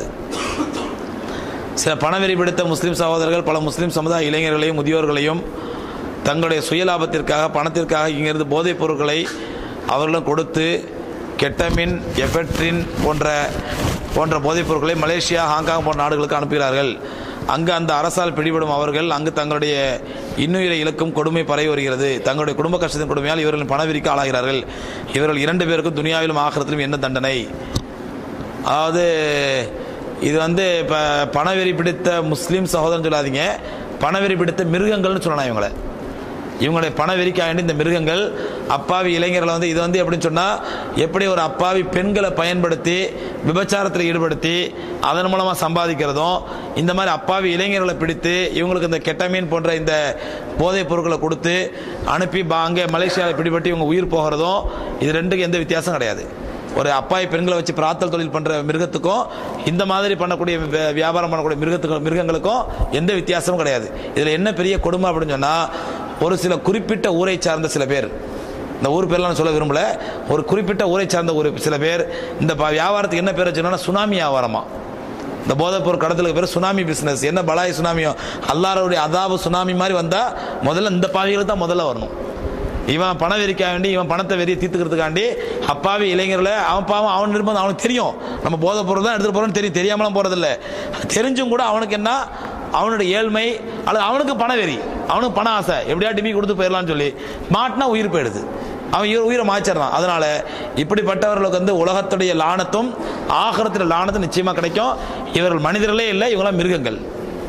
சில பணவெறி பிடித்த முஸ்லீம் சகோதரர்கள் பல முஸ்லீம் சமுதாய இளைஞர்களையும் முதியோர்களையும் தங்களுடைய சுயலாபத்திற்காக பணத்திற்காக இங்கிருந்து போதைப் பொருட்களை அவர்களும் கொடுத்து கெட்டமின் எஃபெட்ரின் போன்ற போன்ற போதைப் பொருட்களை மலேசியா ஹாங்காங் போன்ற நாடுகளுக்கு அனுப்புகிறார்கள் அங்கு அந்த அரசால் பிடிபடும் அவர்கள் அங்கு தங்களுடைய இன்னுயிரை இழக்கும் கொடுமை பரவி வருகிறது தங்களுடைய குடும்ப கஷ்டத்தின் கொடுமையால் இவர்கள் பணவிரிக்கு ஆளாகிறார்கள் இவர்கள் இரண்டு பேருக்கும் துனியாவிலும் ஆகிரத்திலும் என்ன தண்டனை அதாவது இது வந்து இப்போ பணவெறி பிடித்த முஸ்லீம் சகோதரன் சொல்லாதீங்க பணவெறி பிடித்த மிருகங்கள்னு சொல்லலாம் இவங்களை இவங்களுடைய பணவெறிக்காக வேண்டி இந்த மிருகங்கள் அப்பாவி இளைஞர்களை வந்து இது வந்து எப்படின்னு சொன்னால் எப்படி ஒரு அப்பாவி பெண்களை பயன்படுத்தி விபச்சாரத்தில் ஈடுபடுத்தி அதன் மூலமாக சம்பாதிக்கிறதும் இந்த மாதிரி அப்பாவி இளைஞர்களை பிடித்து இவங்களுக்கு இந்த கெட்டமீன் போன்ற இந்த போதைப் பொருட்களை கொடுத்து அனுப்பி பா- அங்கே மலேசியாவில் பிடிபட்டு இவங்க உயிர் போகிறதும் இது ரெண்டுக்கும் எந்த வித்தியாசம் கிடையாது ஒரு அப்பாவி பெண்களை வச்சு பிராத்தல் தொழில் பண்ற மிருகத்துக்கும் இந்த மாதிரி பண்ணக்கூடிய வி- வியாபாரம் பண்ணக்கூடிய மிருகத்துக்கும் மிருகங்களுக்கும் எந்த வித்தியாசமும் கிடையாது இதுல என்ன பெரிய கொடுமை அப்படின்னு சொன்னா ஒரு சில குறிப்பிட்ட ஊரை சார்ந்த சில பேர் இந்த ஊர் பேர்லாம் நான் சொல்ல விரும்பல ஒரு குறிப்பிட்ட ஊரை சார்ந்த ஒரு சில பேர் இந்த ப- வியாபாரத்துக்கு என்ன பேர் வச்சுன்னா சுனாமி வியாபாரமா இந்த போதைப்பொருள் கடத்தலுக்கு பேர் சுனாமி பிசினஸ் என்ன பலாய் சுனாமியோ அல்லாருடைய அதாபு சுனாமி மாதிரி வந்தா முதல்ல இந்த பாவிகளுக்கு தான் முதல்ல வரணும் இவன் பணம் வெறிக்க வேண்டி இவன் பணத்தை வெறிய தீர்த்துக்கிறதுக்காண்டி அப்பாவி இளைஞர்களை அவன் பாவம் அவன் நிர்பந்தம் அவனுக்கு தெரியும் நம்ம போதை பொருள் தான் எடுத்துட்டு போறோம்னு தெரியும் தெரியாமலாம் போறதில்ல தெரிஞ்சும் கூட அவனுக்கு என்ன அவனுடைய ஏழ்மை அல்லது அவனுக்கு பண வெறி அவனுக்கு பண ஆசை எப்படியா டிமி கொடுத்து போயிடலாம்னு சொல்லி மாட்டினா உயிர் போயிடுது அவன் உயிர் உயிரை மாச்சிடறான் அதனால இப்படிப்பட்டவர்களுக்கு வந்து உலகத்துடைய லானத்தும் ஆகரத்தில் லானத்தும் நிச்சயமா கிடைக்கும் இவர்கள் மனிதர்களே இல்லை இவங்களாம் மிருகங்கள்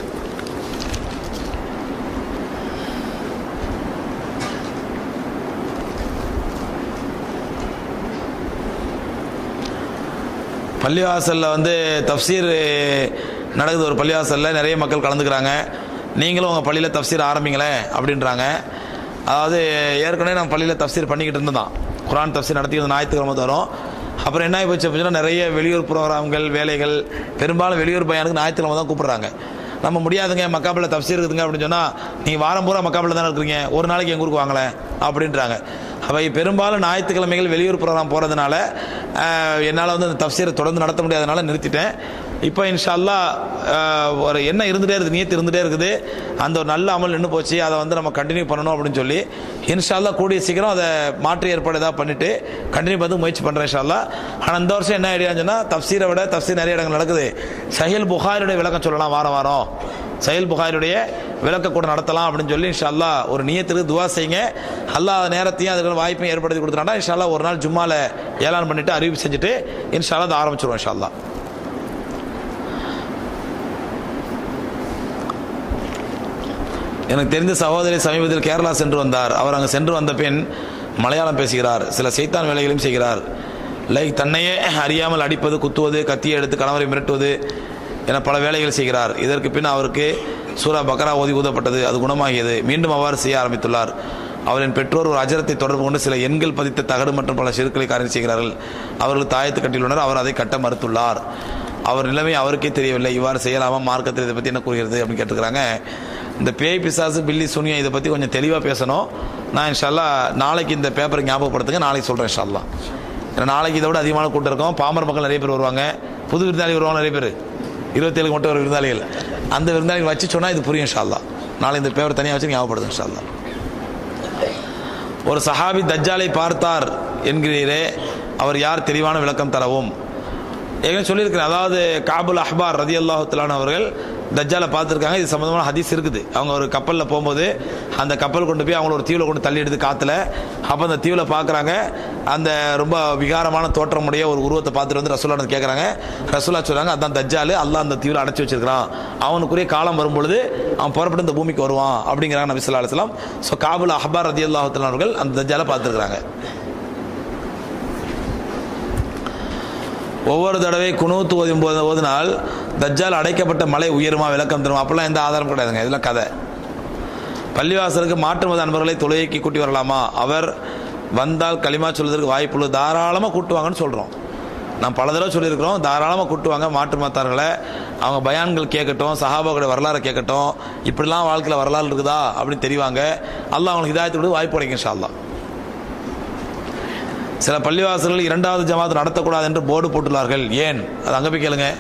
பள்ளிவாசல்ல வந்து தஃப்சீர் நடக்குது ஒரு பள்ளிவாசல்ல நிறைய மக்கள் கலந்துக்கிறாங்க நீங்களும் உங்கள் பள்ளியில் தஃப்சீர் ஆரம்பிங்களேன் அப்படின்றாங்க அதாவது ஏற்கனவே நம்ம பள்ளியில் தஃப்சீர் பண்ணிக்கிட்டு இருந்தோம் குரான் தஃப்சீர் நடத்தி ஞாயிற்றுக்கிழமை தரும் அப்புறம் என்ன ஆகி போச்சு அப்படின்னா நிறைய வெளியூர் ப்ரோக்ராம்கள் வேலைகள் பெரும்பாலும் வெளியூர் பையனுக்கு ஞாயிற்றுக்கிழமை தான் கூப்பிடுறாங்க நம்ம முடியாதுங்க மக்காப்பில் தப்சீர் இருக்குதுங்க அப்படின்னு சொன்னால் நீங்கள் வாரம் பூரா மக்காப்பில் தானே இருக்கிறீங்க ஒரு நாளைக்கு எங்கள் ஊருக்கு வாங்கலேன் அப்படின்றாங்க அப்போ பெரும்பாலும் ஞாயிற்றுக்கிழமைகள் வெளியூர் ப்ரோக்ராம் போகிறதுனால என்னால் வந்து அந்த தப்சீரை தொடர்ந்து நடத்த முடியாதனால நிறுத்திட்டேன் இப்போ இன்ஷா அல்லாஹ் ஆஹ், ஒரு என்ன இருந்துகிட்டே இருக்குது நீத்து இருந்துகிட்டே இருக்குது அந்த ஒரு நல்ல அமல் நின்று போச்சு அதை வந்து நம்ம கண்டினியூ பண்ணணும் அப்படின்னு சொல்லி இன்ஷா அல்லாஹ் கூடிய சீக்கிரம் அதை மாற்று ஏற்பாடு ஏதாவது பண்ணிட்டு கண்டினியூ பார்த்து முயற்சி பண்ணுறேன் இன்ஷா அல்லாஹ் ஆனால் இந்த வருஷம் என்ன ஐடியான்னு சொன்னால் தப்சீரை விட தப்சீர் நிறைய இடங்கள் நடக்குது சஹில் புகாரியுடைய விளக்கம் சொல்லலாம் வாரம் வாரம் சஹில் புகாரியுடைய விளக்க கூட நடத்தலாம் அப்படின்னு சொல்லி இன்ஷா அல்லாஹ் ஒரு நியத்துக்கு துவா செய்யுங்க அல்லாஹ் நேரத்தையும் அதுக்கு வாய்ப்பையும் ஏற்படுத்தி கொடுத்துட்டாண்டா இன்ஷா அல்லாஹ் ஒரு நாள் ஜும்மால ஏலான் பண்ணிட்டு அறிவிப்பு செஞ்சுட்டு இன்ஷா அல்லாஹ் அதை ஆரம்பிச்சிருவோம் இன்ஷா அல்லாஹ் எனக்கு தெரிந்த சகோதரி சமீபத்தில் கேரளா சென்று வந்தார் அவர் அங்கு சென்று வந்த பின் மலையாளம் பேசுகிறார் சில சைத்தான் வேலைகளையும் செய்கிறார் லைக் தன்னையே அறியாமல் அடிப்பது குத்துவது கத்தியை எடுத்து கணவரை மிரட்டுவது என பல வேலைகள் செய்கிறார் இதற்கு பின் அவருக்கு சூரா பக்ரா ஓதி ஊதப்பட்டது அது குணமாகியது மீண்டும் அவ்வாறு செய்ய ஆரம்பித்துள்ளார் அவரின் பெற்றோர் ஒரு அஜரத்தை தொடர்பு கொண்டு சில எண்கள் பதித்த தகடு மற்றும் பல சிறுக்களை காரியம் செய்கிறார்கள் அவர்கள் தாயத்து கட்டியுள்ளனர் அவர் அதை கட்ட மறுத்துள்ளார் அவர் நிலைமை அவருக்கே தெரியவில்லை இவ்வாறு செய்யலாமா மார்க்கத்தில் இதை பற்றி என்ன கூறுகிறது அப்படின்னு கேட்டுக்கிறாங்க இந்த பேய் பிசாசு பில்லி சுனியம் இதை பற்றி கொஞ்சம் தெளிவாக பேசணும் நான் இன்ஷால்லா நாளைக்கு இந்த பேப்பரை ஞாபகப்படுத்துங்க நாளைக்கு சொல்கிறேன் இன்ஷால்லா ஏன்னா நாளைக்கு இதை விட அதிகமான கூட்டம் இருக்கும் பாமர மக்கள் நிறைய பேர் வருவாங்க புது விருந்தாளி வருவாங்க நிறைய பேர் இருபத்தேழு மட்டும் ஒரு விருந்தாளிகள் அந்த விருந்தாளிகள் வச்சு சொன்னால் இது புரியும் இன்ஷால்லா நாளை இந்த பேப்பர் தனியாக வச்சு ஞாபகப்படுத்தும் இன்ஷால்லா ஒரு சஹாபி தஜ்ஜாலை பார்த்தார் என்கிறீரே அவர் யார் தெளிவான விளக்கம் தரவும் ஏற்கனவே சொல்லியிருக்கிறேன் அதாவது காபுல் அஹ்பார் ரதி அல்லாஹுத்தலான் அவர்கள் தஜ்ஜாலை பார்த்துருக்காங்க இது சம்மந்தமான ஹதீஸ் இருக்குது அவங்க ஒரு கப்பலில் போகும்போது அந்த கப்பல் கொண்டு போய் அவங்கள ஒரு தீவில் கொண்டு தள்ளி எடுத்து காற்றுல அப்போ அந்த தீவில் பார்க்குறாங்க அந்த ரொம்ப விகாரமான தோற்றமுடைய ஒரு உருவத்தை பார்த்துட்டு வந்து ரசூலா கேட்குறாங்க ரசூலா சொல்கிறாங்க அதான் தஜ்ஜாலு அல்லாஹ் அந்த தீவில் அடைச்சி வச்சிருக்கிறான் அவனுக்குரிய காலம் வரும்பொழுது அவன் புறப்பட்டு இந்த பூமிக்கு வருவான் அப்படிங்கிறாங்க நபி சொல்லா அலுவலாம் ஸோ காபுல் அஹ்பார் ரதி அல்லாஹுத்தலான் அவர்கள் அந்த தஜ்ஜாலை பார்த்துருக்குறாங்க ஒவ்வொரு தடவை குனூத்து ஓதும் போது ஓதினால் தஜ்ஜால் அடைக்கப்பட்ட மலை உயருமா விளக்கம் தரும் அப்பெல்லாம் எந்த ஆதாரம் கிடையாதுங்க இதெல்லாம் கதை பள்ளிவாசலுக்கு மாற்று மத அன்பர்களை தொழுகைக்கு கூட்டி வரலாமா அவர் வந்தால் களிமா சொல்வதற்கு வாய்ப்புள்ளது தாராளமாக கூட்டுவாங்கன்னு சொல்கிறோம் நான் பல தடவை சொல்லியிருக்கிறோம் தாராளமாக கூட்டுவாங்க மாற்று மத்தார்களை அவங்க பயான்கள் கேட்கட்டும் சஹாபாவுடைய வரலாறு கேட்கட்டும் இப்படிலாம் வாழ்க்கையில் வரலாறு இருக்குதா அப்படின்னு தெரிவாங்க அல்லாஹ் அவங்களுக்கு இதாயத்தோடு வாய்ப்பு கிடைக்கும் இன்ஷா அல்லாஹ் சில பள்ளிவாசல்கள் இரண்டாவது ஜமாத் நடத்தக்கூடாது என்று போர்டு போட்டுள்ளார்கள் ஏன் அது அங்கே போய் கேளுங்க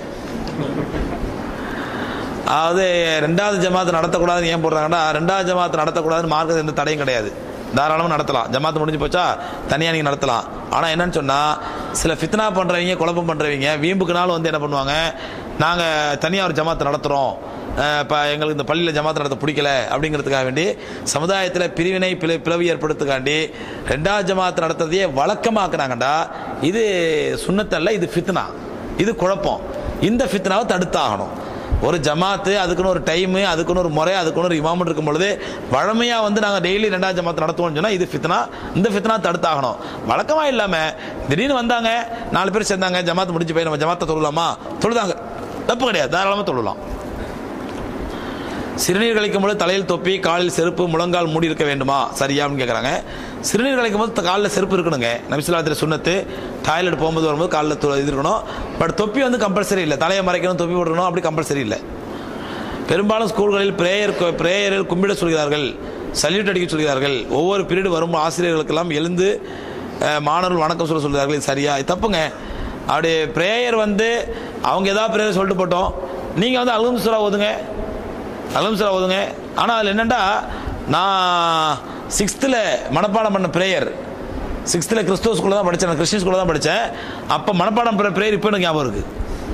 அதாவது ரெண்டாவது ஜமாத் நடத்தக்கூடாதுன்னு ஏன் போடுறாங்கன்னா ரெண்டாவது ஜமாத் நடத்தக்கூடாதுன்னு மார்க்கத்தில் எந்த தடையும் கிடையாது தாராளமாக நடத்தலாம் ஜமாத் முடிஞ்சு போச்சா தனியாக நீங்கள் நடத்தலாம் ஆனால் என்னன்னு சொன்னால் சில ஃபித்னா பண்ணுறவங்க குழப்பம் பண்ணுறவங்க வீம்புக்குனாலும் வந்து என்ன பண்ணுவாங்க நாங்கள் தனியாக ஒரு ஜமாத் நடத்துகிறோம் இப்போ எங்களுக்கு இந்த பள்ளியில் ஜமாத் நடத்த பிடிக்கல அப்படிங்கிறதுக்காக வேண்டி சமுதாயத்தில் பிரிவினை பிள பிளவு ஏற்படுத்துக்காண்டி ரெண்டாவது ஜமாத் நடத்துறதையே வழக்கமாக்குனாங்கண்டா இது சுண்ணத்தல்ல இது ஃபித்னா இது குழப்பம் இந்த ஃபித்னாவை தடுத்தாகணும் ஒரு ஜமாத்து அதுக்குன்னு ஒரு டைமு அதுக்குன்னு ஒரு முறை அதுக்குன்னு ஒரு இமாம் இருக்கும் பொழுது வழமையாக வந்து நாங்கள் டெய்லி ரெண்டாவது ஜமாத் நடத்துவோம்னு சொன்னால் இது ஃபித்னா இந்த ஃபித்னா தடுத்தாகணும் வழக்கமாக இல்லாமல் திடீர்னு வந்தாங்க நாலு பேர் சேர்ந்தாங்க ஜமாத் முடிஞ்சு போய் நம்ம ஜமாத்தை தொழலாமா தொழுதாங்க தப்பு கிடையாது தாராளமாக தொழலாம் சிறுநீர் கழிக்கும் போது தலையில் தொப்பி காலில் செருப்பு முழங்கால் மூடி இருக்க வேண்டுமா சரியா அப்படின்னு கேட்குறாங்க சிறுநீர் கழிக்கும் போது காலில் செருப்பு இருக்கணுங்க நபிசுல்லாத்திர சுண்ணத்து டாய்லெட் போகும்போது வரும்போது காலில் து- இது இருக்கணும் பட் தொப்பி வந்து கம்பல்சரி இல்லை தலையை மறைக்கணும் தொப்பி போடணும் அப்படி கம்பல்சரி இல்லை பெரும்பாலும் ஸ்கூல்களில் பிரேயர் பிரேயரில் கும்பிட சொல்கிறார்கள் சல்யூட் அடிக்க சொல்கிறார்கள் ஒவ்வொரு பீரியட் வரும் ஆசிரியர்களுக்கெல்லாம் எழுந்து அஹ், மாணவர்கள் வணக்கம் சொல்ல சொல்கிறார்கள் இது சரியா இது தப்புங்க அப்படி பிரேயர் வந்து அவங்க ஏதாவது பிரேயர் சொல்லிட்டு போட்டோம் நீங்கள் வந்து அல்ஹம்து சூரா ஓதுங்க அல்ஹம்து சூரா ஓதுங்க ஆனால் அதில் என்னென்னா நான் சிக்ஸ்த்தில் மனப்பாடம் பண்ண பிரேயர் சிக்ஸ்த்தில் கிறிஸ்துவ ஸ்கூலில் தான் படித்தேன் கிறிஸ்டின் ஸ்கூலில் தான் படித்தேன் அப்போ மனப்பாடம் பண்ண பிரேயர் இப்போ எனக்கு ஞாபகம் இருக்குது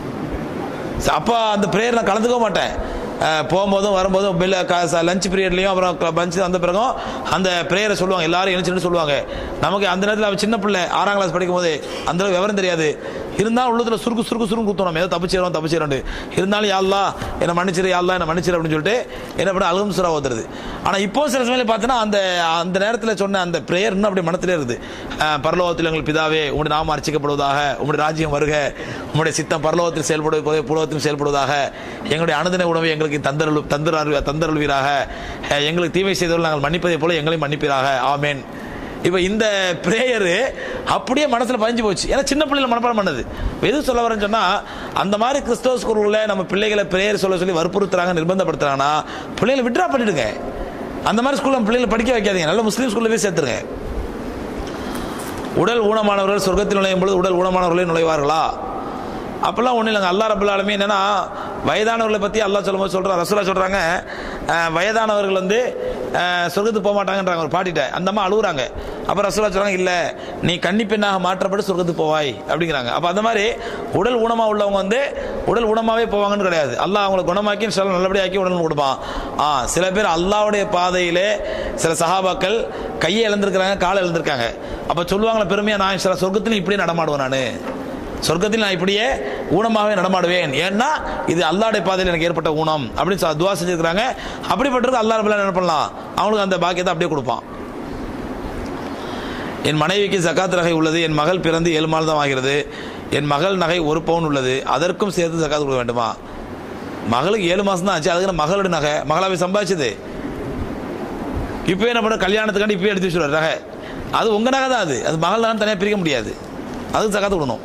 அப்போ அந்த ப்ரேயர் நான் கலந்துக்க மாட்டேன் அஹ் போகும்போதும் வரும்போதும் பெல்ல லஞ்ச் பீரியட்லையும் அப்புறம் லஞ்ச் வந்த பிறகும் அந்த ப்ரேயரை சொல்லுவாங்க எல்லாரும் எழுச்சின்னு சொல்லுவாங்க நமக்கு அந்த நேரத்தில் அவன் சின்ன பிள்ளை ஆறாம் கிளாஸ் படிக்கும் போது அந்த அளவுக்கு விவரம் தெரியாது இருந்தாலும் உள்ளத்துல சுருக்கு சுருக்கு சுருக்கு குத்தணும் நம்ம ஏதோ தப்பு செய்யறோம் தப்பு செய்யறோம் இருந்தாலும் யாழ்லா என்னை மன்னிச்சிரு யாழ்லா என்னை மன்னிச்சிரு அப்படின்னு சொல்லிட்டு என்ன பண்ண அழுகும் சுரா ஓதுறது ஆனால் இப்போ சில சமயம் பார்த்தீங்கன்னா அந்த அந்த நேரத்தில் சொன்ன அந்த ப்ரேயர் இன்னும் அப்படி மனத்திலே இருக்குது அஹ் பரலோகத்தில் எங்கள் பிதாவே உங்களுடைய நாமம் அர்ச்சிக்கப்படுவதாக உங்களுடைய ராஜ்யம் வருக உங்களுடைய சித்தம் பரலோகத்தில் செயல்படுவது போல புலோகத்தில் செயல்படுவதாக எங்களுடைய அனுதின உணவை எங்களுக்கு தந்தருள் தந்தருள் தந்தருள்வீராக அஹ் எங்களுக்கு தீமை செய்தவர்கள் நாங்கள் மன்னிப்பதை போல எங்களையும் மன்னிப்பீராக ஆமேன் இப்போ இந்த ப்ரேயரு அப்படியே மனசில் பதிஞ்சு போச்சு ஏன்னா சின்ன பிள்ளைல மனப்பாடம் பண்ணது இப்ப எது சொல்ல வரேன்னு சொன்னால் அந்த மாதிரி கிறிஸ்தவ ஸ்கூலில் நம்ம பிள்ளைகளை ப்ரேயர் சொல்ல சொல்லி வற்புறுத்துறாங்க நிர்பந்தப்படுத்துறாங்கன்னா பிள்ளைகளை விட்ரா பண்ணிடுங்க அந்த மாதிரி ஸ்கூலில் நம்ம பிள்ளைகளை படிக்க வைக்காதீங்க நல்ல முஸ்லீம் ஸ்கூலில் போய் சேர்த்துருங்க உடல் ஊனமானவர்கள் சொர்க்கத்தில் நுழையும் பொழுது உடல் ஊனமானவர்களே நுழைவார்களா அப்பெல்லாம் ஒன்றும் இல்லைங்க அல்லா ரபுல் ஆலமீன் என்னன்னா வயதானவர்களை பற்றி அல்லாஹ் சொல்லும்போது சொல்கிறான் ரசூலா சொல்கிறாங்க வயதானவர்கள் வந்து அஹ், சொர்க்கத்துக்கு போக மாட்டாங்கன்றாங்க ஒரு பாட்டிட்ட அந்த அம்மா அழுகுறாங்க அப்போ ரசூலா சொல்கிறாங்க இல்லை நீ கன்னி பெண்ணாக மாற்றப்பட்டு சொர்க்கத்துக்கு போவாய் அப்படிங்கிறாங்க அப்போ அந்த மாதிரி உடல் ஊனமாக உள்ளவங்க வந்து உடல் ஊனமாகவே போவாங்கன்னு கிடையாது அல்லாஹ் அவங்களை குணமாக்கி சில நல்லபடியாக்கி உடல் கொடுப்பான் ஆ சில பேர் அல்லாஹ்வுடைய பாதையிலே சில சஹாபாக்கள் கையை இழந்திருக்கிறாங்க காலை இழந்திருக்காங்க அப்போ சொல்லுவாங்களே பெருமையாக நான் சில சொர்க்கத்திலும் இப்படியே நடமாடுவேன் நான் சொர்க்கத்தில் நான் இப்படியே ஊனமாகவே நடமாடுவேன் ஏன்னா இது அல்லாடைய பாதையில் எனக்கு ஏற்பட்ட ஊனம் அப்படின்னு சொல்லி துவா செஞ்சிருக்கிறாங்க அப்படிப்பட்டது அல்லா ரபுல்லா என்ன பண்ணலாம் அவங்களுக்கு அந்த பாக்கியத்தை அப்படியே கொடுப்பான் என் மனைவிக்கு ஜகாத் நகை உள்ளது என் மகள் பிறந்து ஏழு மாதம் தான் ஆகிறது என் மகள் நகை ஒரு பவுன் உள்ளது அதற்கும் சேர்த்து ஜகாத் கொடுக்க வேண்டுமா மகளுக்கு ஏழு மாதம் தான் ஆச்சு அதுக்கு நான் மகளோட நகை மகளாவை சம்பாதிச்சது இப்போ என்ன பண்ண கல்யாணத்துக்காண்டி இப்போ எடுத்து வச்சுருவார் நகை அது உங்கள் நகை தான் அது அது மகள் நகை தனியாக பிரிக்க முடியாது அதுக்கு ஜகாத் கொடுக்கணும்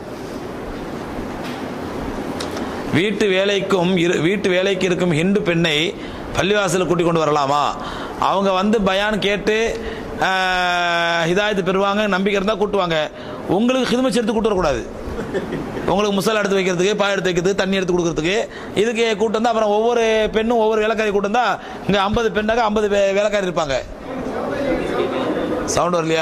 வீட்டு வேலைக்கும் இரு வீட்டு வேலைக்கு இருக்கும் ஹிந்து பெண்ணை பள்ளிவாசலுக்கு கூட்டி கொண்டு வரலாமா அவங்க வந்து பயான் கேட்டு ஆஹ், ஹிதாயத்து பெறுவாங்க நம்பிக்கை இருந்தால் கூட்டுவாங்க உங்களுக்கு ஹிதமத் சேர்த்து கூட்டு வரக்கூடாது உங்களுக்கு முசல் எடுத்து வைக்கிறதுக்கு பாய் எடுத்து வைக்கிறதுக்கு தண்ணி எடுத்து கொடுக்கறதுக்கு இதுக்கு கூட்டம் தான் அப்புறம் ஒவ்வொரு பெண்ணும் ஒவ்வொரு வேலைக்காரி கூட்டம் தான் இங்கே ஐம்பது பெண்ணாக ஐம்பது வேலைக்காரி இருப்பாங்க சவுண்ட் வரலையா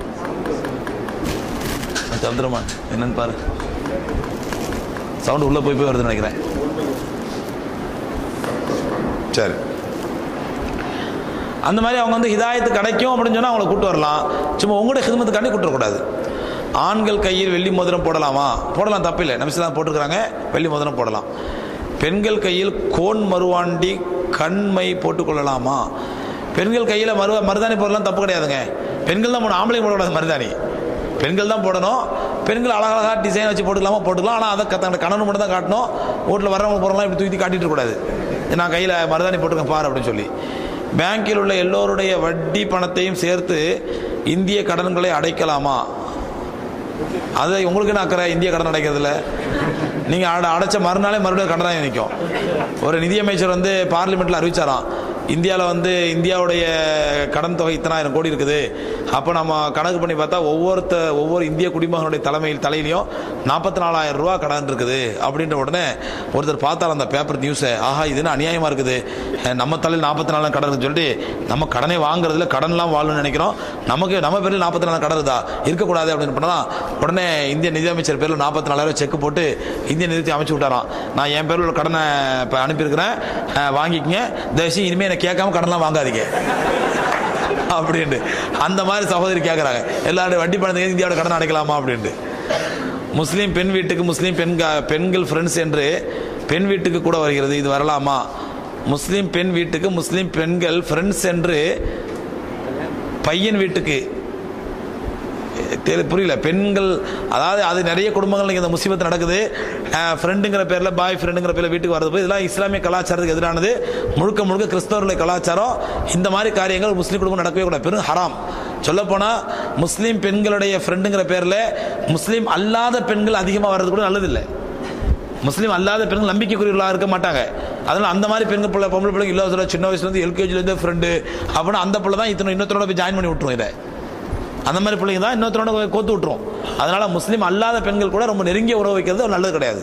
சந்திரமான் என்னன்னு பாரு சவுண்ட் உள்ள போய் போய் வருதுன்னு நினைக்கிறேன் சரி அந்த மாதிரி அவங்க வந்து ஹிதாயத்து கிடைக்கும் அப்படின்னு சொன்னால் அவங்கள கூட்டு வரலாம் சும்மா உங்களோட ஹிதமத்துக்காண்டி கூட்டு வரக்கூடாது ஆண்கள் கையில் வெள்ளி மோதிரம் போடலாமா போடலாம் தப்பில்லை நம்சிலாம் போட்டிருக்கிறாங்க வெள்ளி மோதிரம் போடலாம் பெண்கள் கையில் கோன் மருவாண்டி கண்மை போட்டுக்கொள்ளலாமா பெண்கள் கையில் மரு மருதாணி போடலாம் தப்பு கிடையாதுங்க பெண்கள் தான் போடணும் ஆம்பளைங்க போடக்கூடாது மருதாணி பெண்கள் தான் போடணும் பெண்கள் அழகழகாக டிசைன் வச்சு போட்டுக்கலாமா போட்டுக்கலாம் ஆனால் அதை தன்னோட கணவன் மட்டும் தான் காட்டணும் வீட்டில் வர்றவங்க போகிறலாம் இப்படி தூக்கி காட்டிட்டு இருக்கக்கூடாது நான் கையில் மருதாணி போட்டுருக்கேன் பாரு அப்படின்னு சொல்லி பேங்கில் உள்ள எல்லோருடைய வட்டி பணத்தையும் சேர்த்து இந்திய கடன்களை அடைக்கலாமா அது உங்களுக்கு என்ன அக்கறை இந்திய கடன் அடைக்கிறதுல நீங்கள் அட அடைச்ச மறுநாளே மறுபடியும் கடனாக நிற்கும் ஒரு நிதியமைச்சர் வந்து பார்லிமெண்ட்டில் அறிவிச்சாராம் இந்தியாவில் வந்து இந்தியாவுடைய கடன் தொகை இத்தனாயிரம் கோடி இருக்குது அப்போ நம்ம கணக்கு பண்ணி பார்த்தா ஒவ்வொருத்த ஒவ்வொரு இந்திய குடிமகனுடைய தலைமையில் தலையிலையும் நாற்பத்தி நாலாயிரம் ரூபா கடன் இருக்குது அப்படின்ற உடனே ஒருத்தர் பார்த்தார் அந்த பேப்பர் நியூஸை ஆஹா இது என்ன அநியாயமாக இருக்குது நம்ம தலையில் நாற்பத்தி நாலாயிரம் கடன் இருக்குன்னு சொல்லிட்டு நம்ம கடனை வாங்குறதுல கடன்லாம் வாழணும்னு நினைக்கிறோம் நமக்கு நம்ம பேரில் நாற்பத்தி நாலாயிரம் கடன் இருக்குதா இருக்கக்கூடாது அப்படின்னு பண்ணா உடனே இந்திய நிதியமைச்சர் பேரில் நாற்பத்தி நாலாயிரம் செக் போட்டு இந்திய நிதியத்தை அமைச்சு விட்டாராம் நான் என் பேரில் உள்ள கடனை இப்போ அனுப்பியிருக்கிறேன் அஹ், வாங்கிக்கங்க தயவுசெய்து இனிமேல் என்னை கேட்காம கடன்லாம் வாங்காதீங்க அப்படின்ட்டு அந்த மாதிரி சகோதரி கேட்குறாங்க எல்லாரும் வட்டி பணத்துக்கு இந்தியாவோட கடன் அடைக்கலாமா அப்படின்ட்டு முஸ்லீம் பெண் வீட்டுக்கு முஸ்லீம் பெண் பெண்கள் ஃப்ரெண்ட்ஸ் என்று பெண் வீட்டுக்கு கூட வருகிறது இது வரலாமா முஸ்லீம் பெண் வீட்டுக்கு முஸ்லீம் பெண்கள் ஃப்ரெண்ட்ஸ் என்று பையன் வீட்டுக்கு தெரி- புரியல பெண்கள் அதாவது அது நிறைய குடும்பங்கள் இந்த முசீபத்து நடக்குது ஃப்ரெண்டுங்கிற பேரில் பாய் ஃப்ரெண்டுங்கிற பேரில் வீட்டுக்கு வரது போய் இதெல்லாம் இஸ்லாமிய கலாச்சாரத்துக்கு எதிரானது முழுக்க முழுக்க கிறிஸ்தவர்களுடைய கலாச்சாரம் இந்த மாதிரி காரியங்கள் முஸ்லீம் குடும்பம் நடக்கவே கூடாது பெரும் ஹராம் சொல்லப்போனால் முஸ்லீம் பெண்களுடைய ஃப்ரெண்டுங்கிற பேரில் முஸ்லீம் அல்லாத பெண்கள் அதிகமாக வர்றது கூட நல்லதில்லை முஸ்லீம் அல்லாத பெண்கள் நம்பிக்கைக்குரியவர்களாக இருக்க மாட்டாங்க அதனால அந்த மாதிரி பெண்கள் பிள்ளை பொம்பளை பிள்ளைங்க இல்லை சொல்ல சின்ன வயசுலேருந்து எல்கேஜிலேருந்து ஃப்ரெண்டு அப்படின்னா அந்த பிள்ளை தான் இத்தனை இன்னொருத்தரோட போய் ஜாயின் பண்ணி விட்டுரும் இதை அந்த மாதிரி பிள்ளைங்க தான் இன்னொருத்தரோட போய் கோத்து விட்டுரும் அதனால முஸ்லீம் அல்லாத பெண்கள் கூட ரொம்ப நெருங்கிய உறவு வைக்கிறது நல்லது கிடையாது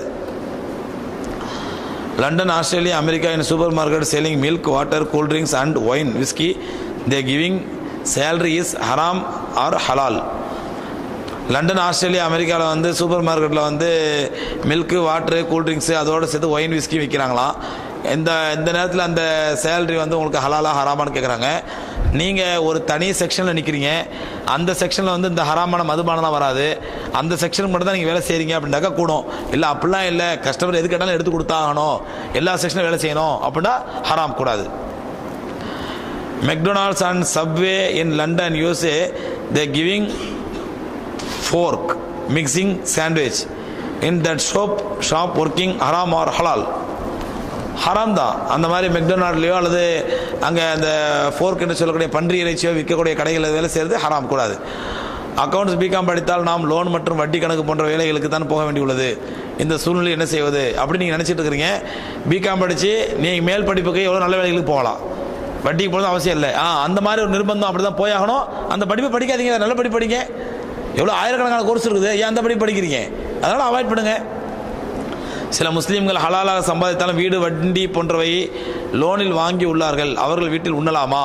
London Australia America in super market selling milk water cool drinks and wine whisky they giving salary is ஹராம் ஆர் ஹலால் லண்டன் ஆஸ்திரேலியா அமெரிக்காவில் வந்து சூப்பர் மார்க்கெட்டில் வந்து மில்க்கு வாட்ரு கூல்ட்ரிங்க்ஸு அதோடு சேர்த்து ஒயின் விஸ்கி விற்கிறாங்களாம் இந்த இந்த நேரத்தில் அந்த சேலரி வந்து உங்களுக்கு ஹலாலா ஹராமான்னு கேட்குறாங்க நீங்கள் ஒரு தனி செக்ஷனில் நிற்கிறீங்க அந்த செக்ஷனில் வந்து இந்த ஹராமான மதுபானம்லாம் வராது அந்த செக்ஷனுக்கு மட்டும் தான் நீங்கள் வேலை செய்கிறீங்க அப்படின்னாக்கா கூடும் இல்லை அப்படிலாம் இல்லை கஸ்டமர் எது கேட்டாலும் எடுத்து கொடுத்தாகணும் எல்லா செக்ஷனும் வேலை செய்யணும் அப்படின்னா ஹராம் கூடாது McDonald's and Subway in London USA they giving fork mixing sandwich in that shop shop working haram or halal ஹராம் தான் அந்த மாதிரி மெக்டொனால்ட்லையோ அல்லது அங்கே அந்த ஃபோர்க் என்று சொல்லக்கூடிய பன்றி இறைச்சியோ விற்கக்கூடிய கடைகளில் வேலை செய்கிறது ஹராம் கூடாது அக்கௌண்ட்ஸ் பிகாம் படித்தால் நாம் லோன் மற்றும் வட்டி கணக்கு போன்ற வேலைகளுக்கு தான் போக வேண்டியுள்ளது இந்த சூழ்நிலை என்ன செய்வது அப்படின்னு நீங்கள் நினச்சிட்டு இருக்கிறீங்க பிகாம் படித்து நீங்கள் மேல் படிப்புக்கு எவ்வளோ நல்ல வேலைகளுக்கு போகலாம் வட்டிக்கு போகிறது அவசியம் இல்லை ஆ அந்த மாதிரி ஒரு நிர்பந்தம் அப்படி தான் போயாகணும் அந்த படிப்பை படிக்காதீங்க நல்ல படிப்பு படிங்க எவ்வளோ ஆயிரக்கணக்கான கோர்ஸ் இருக்குது ஏன் அந்த படிப்பு படிக்கிறீங்க அதனால் அவாய்ட் பண்ணுங்க சில முஸ்லீம்கள் ஹலாலாக சம்பாதித்தாலும் வீடு வண்டி போன்றவை லோனில் வாங்கி உள்ளார்கள் அவர்கள் வீட்டில் உண்ணலாமா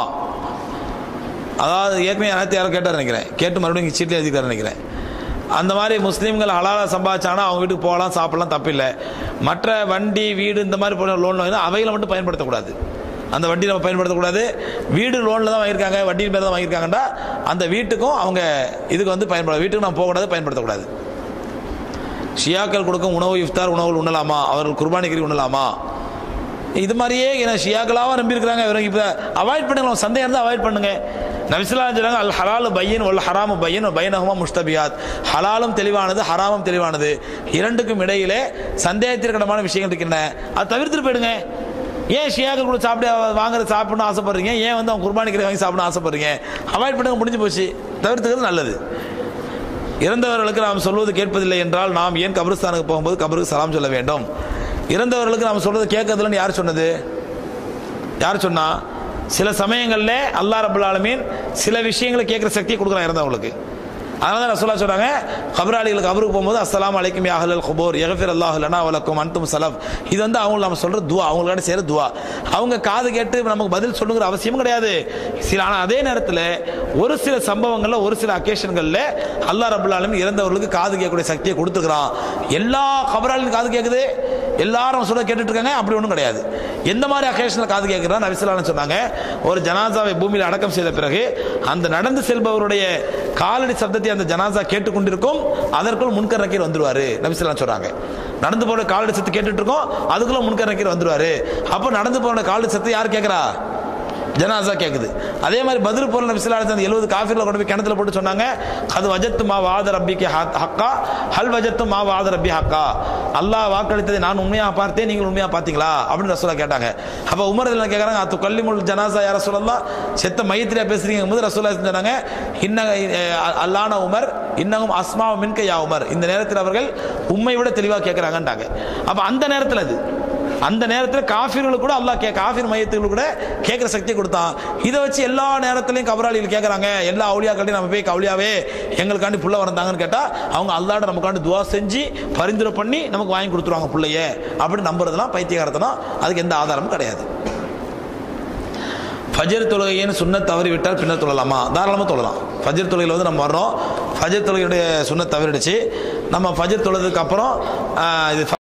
அதாவது ஏற்கனவே யாராவது யாரும் கேட்டார் நினைக்கிறேன் கேட்டு மறுபடியும் சீட்டில் எழுதிக்கிறார் நினைக்கிறேன் அந்த மாதிரி முஸ்லீம்கள் ஹலாலாக சம்பாதிச்சாங்கன்னா அவங்க வீட்டுக்கு போகலாம் சாப்பிடலாம் தப்பில்லை மற்ற வண்டி வீடு இந்த மாதிரி போன லோன் வாங்கினா அவைகளை மட்டும் பயன்படுத்தக்கூடாது அந்த வட்டி நம்ம பயன்படுத்தக்கூடாது வீடு லோனில் தான் வாங்கியிருக்காங்க வட்டியின் பேர் தான் வாங்கியிருக்காங்கடா அந்த வீட்டுக்கும் அவங்க இதுக்கு வந்து பயன்பட வீட்டுக்கு நம்ம போகக்கூடாது பயன்படுத்தக்கூடாது ஷியாக்கள் கொடுக்கும் உணவு இஃப்தார் உணவுகள் உண்ணலாமா அவர்கள் குர்பானி கறி உண்ணலாமா இது மாதிரியே என்ன ஷியாக்களாக நம்பியிருக்கிறாங்க இவங்க இப்போ அவாய்ட் பண்ணுங்க சந்தேகம் இருந்தால் அவாய்ட் பண்ணுங்க நபிசுல்லா சொல்றாங்க அல் ஹலாலு பையன் ஒல் ஹராமு பையன் பையனகுமா முஸ்தபியாத் ஹலாலும் தெளிவானது ஹராமும் தெளிவானது இரண்டுக்கும் இடையிலே சந்தேகத்திற்கிடமான விஷயங்கள் இருக்கின்றன அது தவிர்த்துட்டு போயிடுங்க ஏன் ஷியாக்கள் கூட சாப்பிட வாங்குறது சாப்பிடணும்னு ஆசைப்படுறீங்க ஏன் வந்து அவங்க குர்பானி கறி வாங்கி சாப்பிடணும் ஆசைப்படுறீங்க அவாய்ட் பண்ணுங்க முடிஞ்சு போச்சு தவிர்த்துக்கிறது நல்லது இறந்தவர்களுக்கு நாம் சொல்வது கேட்பதில்லை என்றால் நாம் ஏன் கபிரிஸ்தானுக்கு போகும்போது கபருக்கு சலாம் சொல்ல வேண்டும் இறந்தவர்களுக்கு நாம் சொல்றது கேட்கறதில்லன்னு யார் சொன்னது யார் சொன்னா சில சமயங்கள்ல அல்லாஹ் ரபுல் ஆலமீன் சில விஷயங்களை கேட்குற சக்தியை கொடுக்குறான் இறந்தவங்களுக்கு அதனால தான் ரசூலா சொல்றாங்க கபராளிகளுக்கு கபருக்கு போகும்போது அஸ்ஸலாமு அலைக்கும் யா அஹ்லல் குபூர் யக்ஃபிர் அல்லாஹ் லனா வலக்கும் அன்தும் சலஃப் இது வந்து அவங்க நம்ம சொல்ற துவா அவங்களோட செய்யற துவா அவங்க காது கேட்டு நமக்கு பதில் சொல்லுங்கிற அவசியமும் கிடையாது சில ஆனால் அதே நேரத்தில் ஒரு சில சம்பவங்கள்ல ஒரு சில அக்கேஷன்கள்ல அல்லாஹ் ரபுல் ஆலமீன் இறந்தவர்களுக்கு காது கேட்கக்கூடிய சக்தியை கொடுத்துக்கிறான் எல்லா கபராளியும் காது கேட்குது எல்லாரும் சொல்ல கேட்டுட்டு இருக்காங்க அப்படி ஒன்றும் கிடையாது எந்த மாதிரி அக்கேஷனில் காது கேட்கிறா நபிசுல்லான்னு சொன்னாங்க ஒரு ஜனாசாவை பூமியில் அடக்கம் செய்த பிறகு அந்த நடந்து செல்பவருடைய காலடி சப்தத்தை அந்த ஜனாசா கேட்டுக்கொண்டிருக்கும் அதற்குள் முன்கர் நக்கீர் வந்துருவாரு நபிசுல்லாம் சொல்றாங்க நடந்து போற காலடி சத்து கேட்டுட்டு இருக்கோம் அதுக்குள்ள முன்கர் நக்கீர் வந்துருவாரு அப்போ நடந்து போன காலடி சத்து யார் கேட்கறா ஜனாசா கேட்குது அதே மாதிரி பதில் போல நபி ஸல்லல்லாஹு அலைஹி வஸல்லம் எழுபது காஃபிர்ல கொண்டு போய் கிணத்துல போட்டு சொன்னாங்க அது வஜத்து மா வாத ரப்பிக்கு ஹக்கா ஹல் வஜத்து மா வாத ரப்பி ஹக்கா அல்லாஹ் வாக்களித்ததை நான் உண்மையாக பார்த்தேன் நீங்கள் உண்மையாக பார்த்தீங்களா அப்படின்னு ரசூலா கேட்டாங்க அப்போ உமர் என்ன கேட்குறாங்க அத்து கல்லிமுல் ஜனாசா யார சொல்லலாம் செத்த மையத்திலே பேசுறீங்க போது ரசூலா சொன்னாங்க இன்ன அல்லான உமர் இன்னகும் அஸ்மா மின்க யா உமர் இந்த நேரத்தில் அவர்கள் உண்மை விட தெளிவாக கேட்குறாங்கன்றாங்க அப்போ அந்த நேரத்தில் அது அந்த நேரத்தில் காஃபிர்களுக்கு கூட அல்லாஹ் கே காஃபிர் மையத்துக்கு கூட கேட்குற சக்தி கொடுத்தான் இதை வச்சு எல்லா நேரத்துலையும் கபராளிகள் கேட்குறாங்க எல்லா அவுளியாக்கள்டையும் நம்ம போய் கவுளியாவே எங்களுக்காண்டி புள்ள வந்தாங்கன்னு கேட்டால் அவங்க அல்லாட நமக்காண்டி துவா செஞ்சு பரிந்துரை பண்ணி நமக்கு வாங்கி கொடுத்துருவாங்க பிள்ளைய அப்படின்னு நம்புறதுலாம் பைத்தியகாரத்தனம் அதுக்கு எந்த ஆதாரமும் கிடையாது ஃபஜர் தொழுகைன்னு சுண்ண தவறி விட்டால் பின்னர் தொழலாமா தாராளமாக தொழலாம் ஃபஜர் தொழுகையில் வந்து நம்ம வர்றோம் ஃபஜர் தொழுகையுடைய சுண்ண தவறிடுச்சு நம்ம ஃபஜர் தொழுதுக்கு அப்புறம் ஆஹ், இது